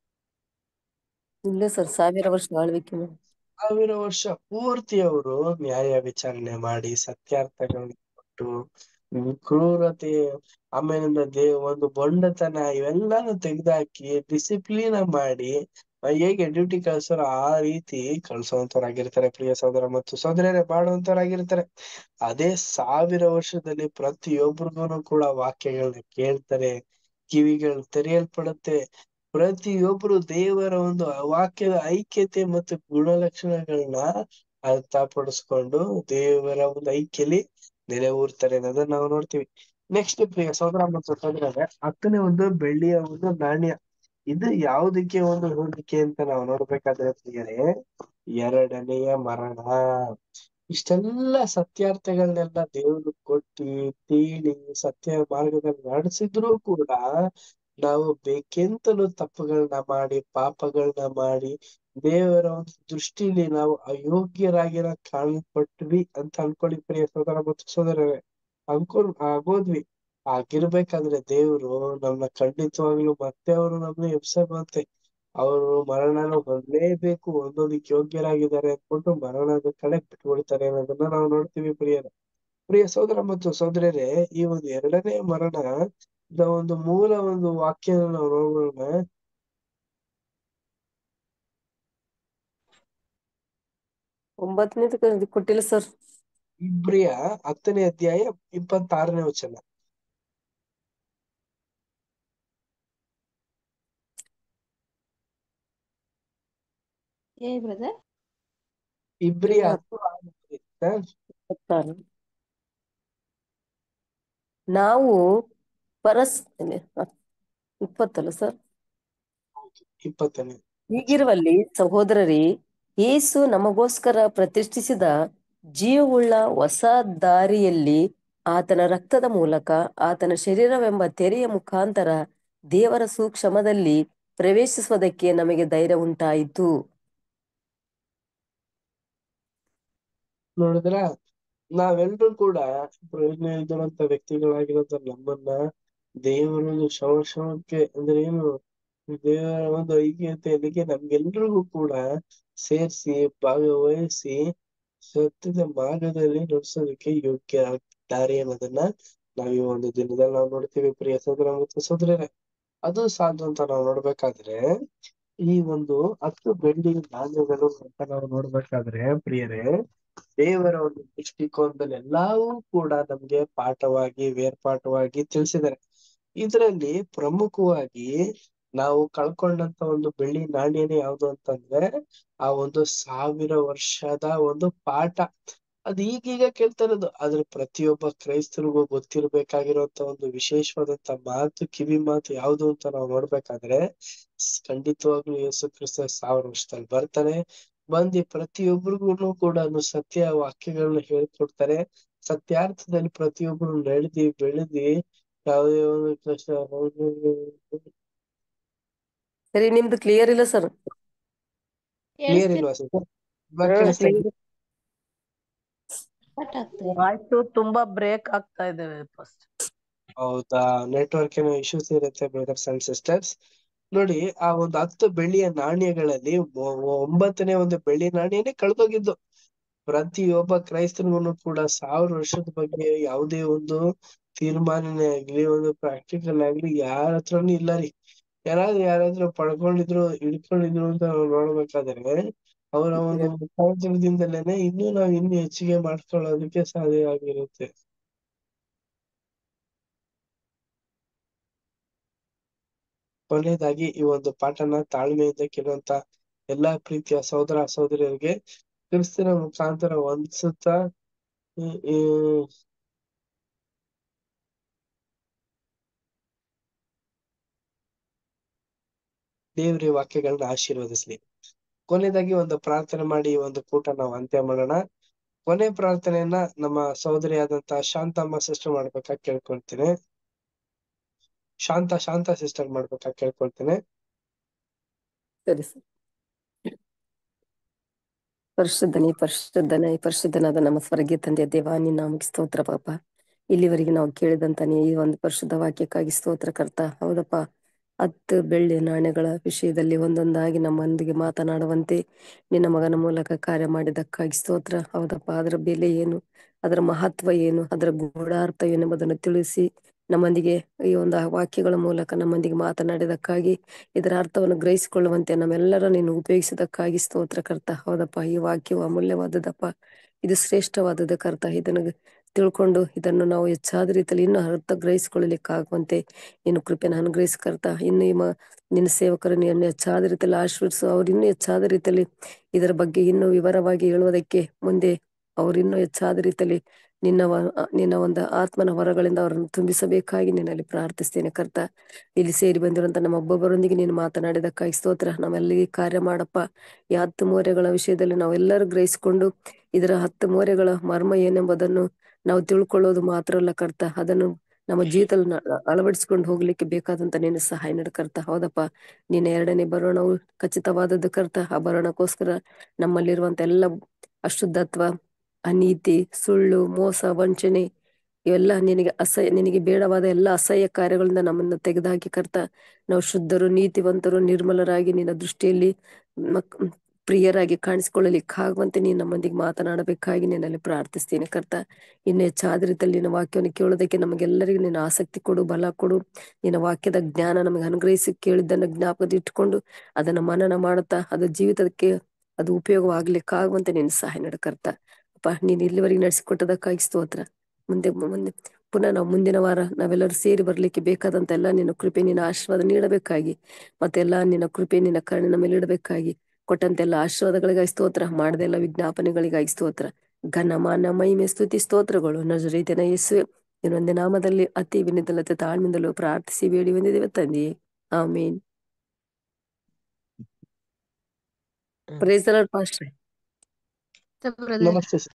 ಇಲ್ಲ ಸರ್ ಸಾವಿರ ವರ್ಷ ಆಳ್ವಿಕೆ ಮಾಡಿ
ಸಾವಿರ ವರ್ಷ ಪೂರ್ತಿ ಅವರು ನ್ಯಾಯ ವಿಚಾರಣೆ ಮಾಡಿ ಸತ್ಯಾರ್ಥಗಳನ್ನ ಕೊಟ್ಟು ಹ್ಮ್, ಕ್ರೂರತೆ ಆಮೇಲಿಂದ ದೇ ಒಂದು ಬೊಂಡತನ ಇವೆಲ್ಲಾನು ತೆಗೆದಾಕಿ ಡಿಸಿಪ್ಲಿನ್ ಮಾಡಿ ಆ ಹೇಗೆ ಡ್ಯೂಟಿ ಕಳ್ಸೋರು ಆ ರೀತಿ ಕಳ್ಸೋಂತವ್ರಾಗಿರ್ತಾರೆ ಪ್ರಿಯ ಸಹೋದರ ಮತ್ತು ಸಹೋದರರೇ ಮಾಡುವಂತವ್ರಾಗಿರ್ತಾರೆ ಅದೇ ಸಾವಿರ ವರ್ಷದಲ್ಲಿ ಪ್ರತಿಯೊಬ್ಬರಿಗೂ ಕೂಡ ವಾಕ್ಯಗಳನ್ನ ಕೇಳ್ತಾರೆ ಕಿವಿಗಳು ತೆರೆಯಲ್ಪಡುತ್ತೆ ಪ್ರತಿಯೊಬ್ರು ದೇವರ ಒಂದು ವಾಕ್ಯದ ಐಕ್ಯತೆ ಮತ್ತು ಗುಣಲಕ್ಷಣಗಳನ್ನ ಅರ್ಥಪಡಿಸ್ಕೊಂಡು ದೇವರ ಒಂದು ಐಕ್ಯಲಿ ನೆಲೆ ಊರ್ತಾರೆ ಅನ್ನೋದನ್ನ ನಾವು ನೋಡ್ತೀವಿ ನೆಕ್ಸ್ಟ್ ಪ್ರಿಯ ಸಹೋದರ ಮತ್ತು ಸಹೋದರರೇ ಹತ್ತನೇ ಒಂದು ಬೆಳ್ಳಿಯ ಒಂದು ನಾಣ್ಯ ಇದು ಯಾವುದಕ್ಕೆ ಒಂದು ಹೋಲಿಕೆ ಅಂತ ನಾವು ನೋಡ್ಬೇಕಾದ್ರೆ ಪ್ರಿಯರೇ ಎರಡನೆಯ ಮರಣ ಇಷ್ಟೆಲ್ಲ ಸತ್ಯಾರ್ಥಗಳನ್ನೆಲ್ಲ ದೇವರು ಕೊಟ್ಟಿ ತೀಡಿ ಸತ್ಯ ಮಾರ್ಗದಲ್ಲಿ ನಡೆಸಿದ್ರು ಕೂಡ ನಾವು ಬೇಕೆಂತಲೂ ತಪ್ಪುಗಳನ್ನ ಮಾಡಿ ಪಾಪಗಳನ್ನ ಮಾಡಿ ದೇವರ ಒಂದು ದೃಷ್ಟಿಲಿ ನಾವು ಅಯೋಗ್ಯರಾಗಿರೋ ಕಾಣಲ್ಪಟ್ವಿ ಅಂತ ಅನ್ಕೊಳ್ಳಿ ಪ್ರಿಯ ಸೋದರ ಮತ್ತು ಸೋದರರೇ ಅನ್ಕೊಂಡ್ ಆಗೋದ್ವಿ ಆಗಿರ್ಬೇಕಾದ್ರೆ ದೇವ್ರು ನಮ್ನ ಖಂಡಿತವಾಗ್ಲೂ ಮತ್ತೆ ಅವರು ನಮ್ನ ಎಬ್ಸಬಂತೆ ಅವರು ಮರಣನ ಹೊಂದಲೇಬೇಕು ಹೊಂದೋದಿಕ್ ಯೋಗ್ಯರಾಗಿದ್ದಾರೆ ಅನ್ಕೊಂಡು ಮರಣದ ಕಡೆ ಬಿಟ್ಬಿಡ್ತಾರೆ ಅನ್ನೋದನ್ನ ನಾವು ನೋಡ್ತೀವಿ ಪ್ರಿಯರ ಪ್ರಿಯ ಸೋದರ ಮತ್ತು ಸೋದರರೇ ಈ ಒಂದು ಎರಡನೇ ಮರಣ ದ ಒಂದು ಮೂಲ ಒಂದು ವಾಕ್ಯ ನಾವು ನೋಡೋಣ
ಒಂಬತ್ತನೇದು ಕೊಟ್ಟಿಲ್ಲ ಸರ್
ಇಬ್ರಿಯ ಹತ್ತನೇ ಅಧ್ಯಾಯ ಇಪ್ಪತ್ತಾರನೇ ವಚನ
ಏ ಬ್ರದರ್
ಇಬ್ರಿಯ ಹತ್ತು ಆರು ಹ?
ಇಪ್ಪತ್ತಾರು ನಾವು ಪರಸ್ ಇಲ್ಲ, ಹ- ಇಪ್ಪತ್ತಲ್ಲ ಸರ್
ಇಪ್ಪತ್ತನೇ
ಹೀಗಿರುವಲ್ಲಿ ಸಹೋದರರೇ ಯೇಸು ನಮಗೋಸ್ಕರ ಪ್ರತಿಷ್ಠಿಸಿದ ಜೀವವುಳ್ಳ ಹೊಸ ದಾರಿಯಲ್ಲಿ ಆತನ ರಕ್ತದ ಮೂಲಕ ಆತನ ಶರೀರವೆಂಬ ತೆರೆಯ ಮುಖಾಂತರ ದೇವರ ಸೂಕ್ಷ್ಮದಲ್ಲಿ ಪ್ರವೇಶಿಸುವುದಕ್ಕೆ ನಮಗೆ ಧೈರ್ಯ ಉಂಟಾಯಿತು
ನೋಡಿದ್ರ ನಾವೆಲ್ಲರೂ ಕೂಡ ಪ್ರಯೋಜನ ಇದ್ದಂತ ವ್ಯಕ್ತಿಗಳಾಗಿರೋದ್ರ ನಮ್ಮನ್ನ ದೇವರ ಶವ ಶವಕ್ಕೆ ಅಂದ್ರೆ ಏನು ದೇವರ ಒಂದು ಐಕ್ಯತೆಯಲ್ಲಿಗೆ ನಮ್ಗೆಲ್ರಿಗೂ ಕೂಡ ಸೇರ್ಸಿ ಭಾಗವಹಿಸಿ ಸತ್ಯದ ಮಾರ್ಗದಲ್ಲಿ ನಡೆಸೋದಕ್ಕೆ ಯೋಗ್ಯ ಆಗ್ತಾರೆ ಅನ್ನೋದನ್ನ ನಾವ್ ಈ ಒಂದು ದಿನದಲ್ಲಿ ನಾವು ನೋಡ್ತೀವಿ ಪ್ರಿಯ ಸೋದರ ಮತ್ತು ಸೋದರರೇ ಅದು ಸಾಲದು ಅಂತ ನಾವು ನೋಡ್ಬೇಕಾದ್ರೆ ಈ ಒಂದು ಹತ್ತು ಬೆಳ್ಳಿ ನಾಣ್ಯಗಳು ಅಂತ ನಾವು ನೋಡ್ಬೇಕಾದ್ರೆ ಪ್ರಿಯರೇ ದೇವರ ಒಂದು ದೃಷ್ಟಿಕೋನದಲ್ಲಿ ಎಲ್ಲವೂ ಕೂಡ ನಮ್ಗೆ ಪಾಠವಾಗಿ ಬೇರ್ಪಾಠವಾಗಿ ತಿಳಿಸಿದ್ದಾರೆ ಇದರಲ್ಲಿ ಪ್ರಮುಖವಾಗಿ ನಾವು ಕಳ್ಕೊಂಡಂತ ಒಂದು ಬೆಳ್ಳಿ ನಾಣ್ಯನೇ ಯಾವ್ದು ಅಂತಂದ್ರೆ ಆ ಒಂದು ಸಾವಿರ ವರ್ಷದ ಒಂದು ಪಾಠ ಅದ್ ಈಗೀಗ ಕೇಳ್ತಾ ಇರೋದು ಆದ್ರೆ ಪ್ರತಿಯೊಬ್ಬ ಕ್ರೈಸ್ತರಿಗೂ ಗೊತ್ತಿರ್ಬೇಕಾಗಿರುವಂತ ಒಂದು ವಿಶೇಷವಾದಂತ ಮಾತು ಕಿವಿ ಮಾತು ಯಾವ್ದು ಅಂತ ನಾವು ನೋಡ್ಬೇಕಾದ್ರೆ ಸ್- ಖಂಡಿತವಾಗ್ಲೂ ಯೇಸು ಕ್ರಿಸ್ತ ಸಾವಿರ ವರ್ಷದಲ್ಲಿ ಬರ್ತಾನೆ ಬಂದು ಪ್ರತಿಯೊಬ್ಬರಿಗೂ ಕೂಡ ಸತ್ಯ ವಾಕ್ಯಗಳನ್ನ ಹೇಳ್ಕೊಡ್ತಾರೆ ಸತ್ಯಾರ್ಥದಲ್ಲಿ ಪ್ರತಿಯೊಬ್ಬರು ನಡೆದಿ ಬೆಳೆದಿ ಯಾವುದೇ ಒಂದು ಕಷ್ಟ
ಸರಿ ನಿಮ್ದು ಕ್ಲಿಯರ್ ಇಲ್ಲ ಸರ್
ಕ್ಲಿಯರ್ ಇಲ್ವಾ ಸರ್ ಇವಾಗ ಕೇಳಿಸ್ತಾ ಇದೆಯಾ?
ಕಟ್ ಆಗ್ತಾ ಇದೆ
ವಾಯ್ಸು ತುಂಬಾ ಬ್ರೇಕ್ ಆಗ್ತಾ ಇದೆ ಫಸ್ಟ್
ಹೌದಾ ನೆಟ್ವರ್ಕ್ ಏನೋ ಇಶ್ಯೂಸ್ ಇರುತ್ತೆ ಬ್ರದರ್ಸ್ ಅಂಡ್ ಸಿಸ್ಟರ್ಸ್ ನೋಡಿ ಆ ಒಂದು ಹತ್ತು ಬೆಳ್ಳಿಯ ನಾಣ್ಯಗಳಲ್ಲಿ ಒ- ಒಂಬತ್ತನೇ ಒಂದು ಬೆಳ್ಳಿ ನಾಣ್ಯನೇ ಕಳ್ದೋಗಿದ್ದು ಪ್ರತಿಯೊಬ್ಬ ಕ್ರೈಸ್ತನಿಗೂ ಕೂಡ ಸಾವಿರ ವರ್ಷದ ಬಗ್ಗೆ ಯಾವುದೇ ಒಂದು ತೀರ್ಮಾನನೇ ಆಗ್ಲಿ ಒಂದು ಪ್ರಾಕ್ಟಿಕಲ್ ಆಗ್ಲಿ ಯಾರ ಹತ್ರನೂ ಇಲ್ಲ ರೀ ಯಾರಾದ್ರೂ ಯಾರಾದ್ರೂ ಪಡ್ಕೊಂಡಿದ್ರು ಹಿಡ್ಕೊಂಡಿದ್ರು ಅಂತ ನಾವು ನೋಡ್ಬೇಕಾದ್ರೆ ಅವರ ಒಂದು ಮುಖಾಂತರದಿಂದಲೇನೆ ಇನ್ನೂ ನಾವು ಇನ್ನೂ ಹೆಚ್ಚಿಗೆ ಮಾಡ್ಕೊಳ್ಳೋದಕ್ಕೆ ಸಾಧ್ಯ ಆಗಿರುತ್ತೆ ಕೊನೆಯದಾಗಿ ಈ ಒಂದು ಪಾಠನ ತಾಳ್ಮೆಯಿಂದ ಕೇಳುವಂತ ಎಲ್ಲಾ ಪ್ರೀತಿಯ ಸಹೋದರ ಸಹೋದರಿಯರಿಗೆ ಕ್ರಿಸ್ತನ ಮುಖಾಂತರ ವಂದಿಸುತ್ತಾ ಈ- ಈ ದೇವ್ರ ಈ ವಾಕ್ಯಗಳನ್ನ ಆಶೀರ್ವದಿಸ್ಲಿ ಕೊನೆಯದಾಗಿ ಒಂದು ಪ್ರಾರ್ಥನೆ ಮಾಡಿ ಈ ಒಂದು ಕೂಟ ನಾವು ಅಂತ್ಯ ಮಾಡೋಣ ಕೊನೆ ಪ್ರಾರ್ಥನೆಯನ್ನ ನಮ್ಮ ಸಹೋದರಿಯಾದಂತ ಶಾಂತಮ್ಮ ಸಿಸ್ಟರ್ ಮಾಡ್ಬೇಕಾ ಕೇಳ್ಕೊಳ್ತೀನಿ ಶಾಂತ ಶಾಂತ ಸಿಸ್ಟರ್ ಮಾಡ್ಬೇಕಾ ಕೇಳ್ಕೊಳ್ತೀನಿ
ಸರಿ ಸರ್ ಪರಿಶುದ್ಧನೇ ಪರಿಶುದ್ಧನೇ ಪರಿಶುದ್ಧನಾದ ನಮ್ಮ ಸ್ವರ್ಗೀಯ ತಂದೆ ದೇವ ನಿನ್ನ ನಾಮಕ್ಕೆ ಸ್ತೋತ್ರ ಪಾಪ ಇಲ್ಲಿವರೆಗೆ ನಾವು ಕೇಳಿದಂತ ನೀ ಈ ಒಂದು ಪರಿಶುದ್ಧ ವಾಕ್ಯಕ್ಕಾಗಿ ಸ್ತೋತ್ರ ಕರ್ತ ಹೌದಪ್ಪ ಹತ್ತು ಬೆಳ್ಳಿ ನಾಣ್ಯಗಳ ವಿಷಯದಲ್ಲಿ ಒಂದೊಂದಾಗಿ ನಮ್ಮೊಂದಿಗೆ ಮಾತನಾಡುವಂತೆ ನಿನ್ನ ಮಗನ ಮೂಲಕ ಕಾರ್ಯ ಮಾಡಿದ್ದಕ್ಕಾಗಿ ಸ್ತೋತ್ರ ಹೌದಪ್ಪ ಅದರ ಬೆಲೆ ಏನು ಅದರ ಮಹತ್ವ ಏನು ಅದರ ಗೂಢಾರ್ಥ ಏನೆಂಬುದನ್ನು ತಿಳಿಸಿ ನಮ್ಮೊಂದಿಗೆ ಈ ಒಂದು ವಾಕ್ಯಗಳ ಮೂಲಕ ನಮ್ಮೊಂದಿಗೆ ಮಾತನಾಡಿದಕ್ಕಾಗಿ ಇದರ ಅರ್ಥವನ್ನು ಗ್ರಹಿಸಿಕೊಳ್ಳುವಂತೆ ನಮ್ಮೆಲ್ಲರ ನೀನು ಉಪಯೋಗಿಸಿದಕ್ಕಾಗಿ ಸ್ತೋತ್ರ ಕರ್ತ ಹೌದಪ್ಪ ಈ ವಾಕ್ಯವು ಅಮೂಲ್ಯವಾದದಪ್ಪ ಇದು ಶ್ರೇಷ್ಠವಾದದ ಕರ್ತ ಇದನ್ನು ತಿಳ್ಕೊಂಡು ಇದನ್ನು ನಾವು ಹೆಚ್ಚಾದ ರೀತಿಯಲ್ಲಿ ಇನ್ನೂ ಅರ್ಥ ಗ್ರಹಿಸಿಕೊಳ್ಳಲಿಕ್ಕಾಗುವಂತೆ ನೀನು ಕೃಪೆನ ಅನುಗ್ರಹಿಸ್ಕರ್ತ ಇನ್ನು ಈ ಮ ನಿನ್ನ ಸೇವಕರು ನೀನು ಹೆಚ್ಚಾದ ರೀತಿಯಲ್ಲಿ ಆಶೀರ್ವಿಸು ಅವ್ರು ಇನ್ನೂ ಹೆಚ್ಚಾದ ರೀತಿಯಲ್ಲಿ ಇದರ ಬಗ್ಗೆ ಇನ್ನೂ ವಿವರವಾಗಿ ಹೇಳುವುದಕ್ಕೆ ಮುಂದೆ ಅವ್ರು ಇನ್ನೂ ಹೆಚ್ಚಾದ ರೀತಿಯಲ್ಲಿ ನಿನ್ನ ವ- ನಿನ್ನ ಒಂದು ಆತ್ಮನ ವರಗಳಿಂದ ಅವರನ್ನು ತುಂಬಿಸಬೇಕಾಗಿ ನಿನ್ನಲ್ಲಿ ಪ್ರಾರ್ಥಿಸ್ತೇನೆ ಕರ್ತ ಇಲ್ಲಿ ಸೇರಿ ಬಂದಿರುವಂತ ನಮ್ಮ ಒಬ್ಬೊಬ್ಬರೊಂದಿಗೆ ನೀನು ಮಾತನಾಡಿದಕ್ಕಾಗಿ ಸ್ತೋತ್ರ ನಾವೆಲ್ಲಿಗೆ ಕಾರ್ಯ ಮಾಡಪ್ಪ ಈ ಹತ್ತು ಮೋರೆಗಳ ವಿಷಯದಲ್ಲಿ ನಾವೆಲ್ಲರೂ ಗ್ರಹಿಸಿಕೊಂಡು ಇದರ ಹತ್ತು ಮೋರೆಗಳ ಮರ್ಮ ಏನೆಂಬುದನ್ನು ನಾವು ತಿಳ್ಕೊಳ್ಳೋದು ಮಾತ್ರ ಅಲ್ಲ ಕರ್ತ ಅದನ್ನು ನಮ್ಮ ಜೀವಿತದಲ್ಲಿ ನ- ಅಳವಡಿಸಿಕೊಂಡು ಹೋಗ್ಲಿಕ್ಕೆ ಬೇಕಾದಂತ ನೀನು ಸಹಾಯ ನೀಡು ಕರ್ತ ಹೌದಪ್ಪ ನಿನ್ನ ಎರಡನೇ ಬರೋಣವು ಖಚಿತವಾದದ್ದು ಕರ್ತ ಆ ಬರೋಣಕ್ಕೋಸ್ಕರ ನಮ್ಮಲ್ಲಿರುವಂತ ಎಲ್ಲ ಅಶುದ್ಧತ್ವ ಅನೀತಿ ಸುಳ್ಳು ಮೋಸ ವಂಚನೆ ಇವೆಲ್ಲ ನಿನಗೆ ಅಸಹ್ಯ ನಿನಗೆ ಬೇಡವಾದ ಎಲ್ಲ ಅಸಹ್ಯ ಕಾರ್ಯಗಳಿಂದ ನಮ್ಮನ್ನು ತೆಗೆದುಹಾಕಿ ಕರ್ತ ನಾವು ಶುದ್ಧರು ನೀತಿವಂತರು ನಿರ್ಮಲರಾಗಿ ನಿನ್ನ ದೃಷ್ಟಿಯಲ್ಲಿ ಮಕ್ ಪ್ರಿಯರಾಗಿ ಕಾಣಿಸಿಕೊಳ್ಳಲಿಕ್ಕಾಗುವಂತೆ ನೀನು ನಮ್ಮೊಂದಿಗೆ ಮಾತನಾಡಬೇಕಾಗಿ ನಿನ್ನಲ್ಲಿ ಪ್ರಾರ್ಥಿಸ್ತೀನಿ ಕರ್ತ ಇನ್ನು ಹೆಚ್ಚಾದ ರೀತಿಯಲ್ಲಿ ನಿನ್ನ ವಾಕ್ಯವನ್ನು ಕೇಳೋದಕ್ಕೆ ನಮಗೆಲ್ಲರಿಗೂ ನಿನ್ನ ಆಸಕ್ತಿ ಕೊಡು ಬಲ ಕೊಡು ನಿನ್ನ ವಾಕ್ಯದ ಜ್ಞಾನ ನಮಗೆ ಅನುಗ್ರಹಿಸಿ ಕೇಳಿದ್ದನ್ನು ಜ್ಞಾಪಕದ ಇಟ್ಕೊಂಡು ಅದನ್ನ ಮನನ ಮಾಡುತ್ತಾ ಅದು ಜೀವಿತಕ್ಕೆ ಅದು ಉಪಯೋಗವಾಗ್ಲಿಕ್ಕಾಗುವಂತೆ ನೀನು ಸಹಾಯ ನೀಡು ಕರ್ತ ಅಪ್ಪ ನೀನು ಇಲ್ಲಿವರೆಗೆ ನಡೆಸಿಕೊಟ್ಟದಕ್ಕಾಗಿ ಸ್ತೋತ್ರ ಮುಂದೆ ಮುಂದೆ ಪುನಃ ನಾವು ಮುಂದಿನ ವಾರ ನಾವೆಲ್ಲರೂ ಸೇರಿ ಬರ್ಲಿಕ್ಕೆ ಬೇಕಾದಂತ ಎಲ್ಲ ನಿನ್ನ ಕೃಪೆ ನಿನ್ನ ಆಶೀರ್ವಾದ ನೀಡಬೇಕಾಗಿ ಮತ್ತೆಲ್ಲ ನಿನ್ನ ಕೃಪೆ ನಿನ್ನ ಕರುಣಿನ ಮೇಲೆ ಇಡಬೇಕಾಗಿ ಕೊಟ್ಟಂತೆಲ್ಲ ಆಶೀರ್ವಾದಗಳಿಗಾಗಿ ಸ್ತೋತ್ರ ಮಾಡದೆಲ್ಲ ವಿಜ್ಞಾಪನೆಗಳಿಗಾಗಿ ಸ್ತೋತ್ರ ಘನ ಮಾನ ಮಹಿಮೆ ಸ್ತುತಿ ಸ್ತೋತ್ರಗಳು ನಜರೀತಿನ ಯೇಸುವೆ ಇನ್ನೊಂದೇ ನಾಮದಲ್ಲಿ ಅತಿ ವಿನಿತಲತೆ ತಾಳ್ಮಿಂದಲೂ ಪ್ರಾರ್ಥಿಸಿ ಬೇಡಿ ಬಂದಿದ್ದೇವೆ ತಂದೆಯೇ ಆಮೇನ್ ಪ್ರೈಸ್ ಪಾಸ್ಟ್ರೆ
ಬ್ರದರ್
ನಮಸ್ತೆ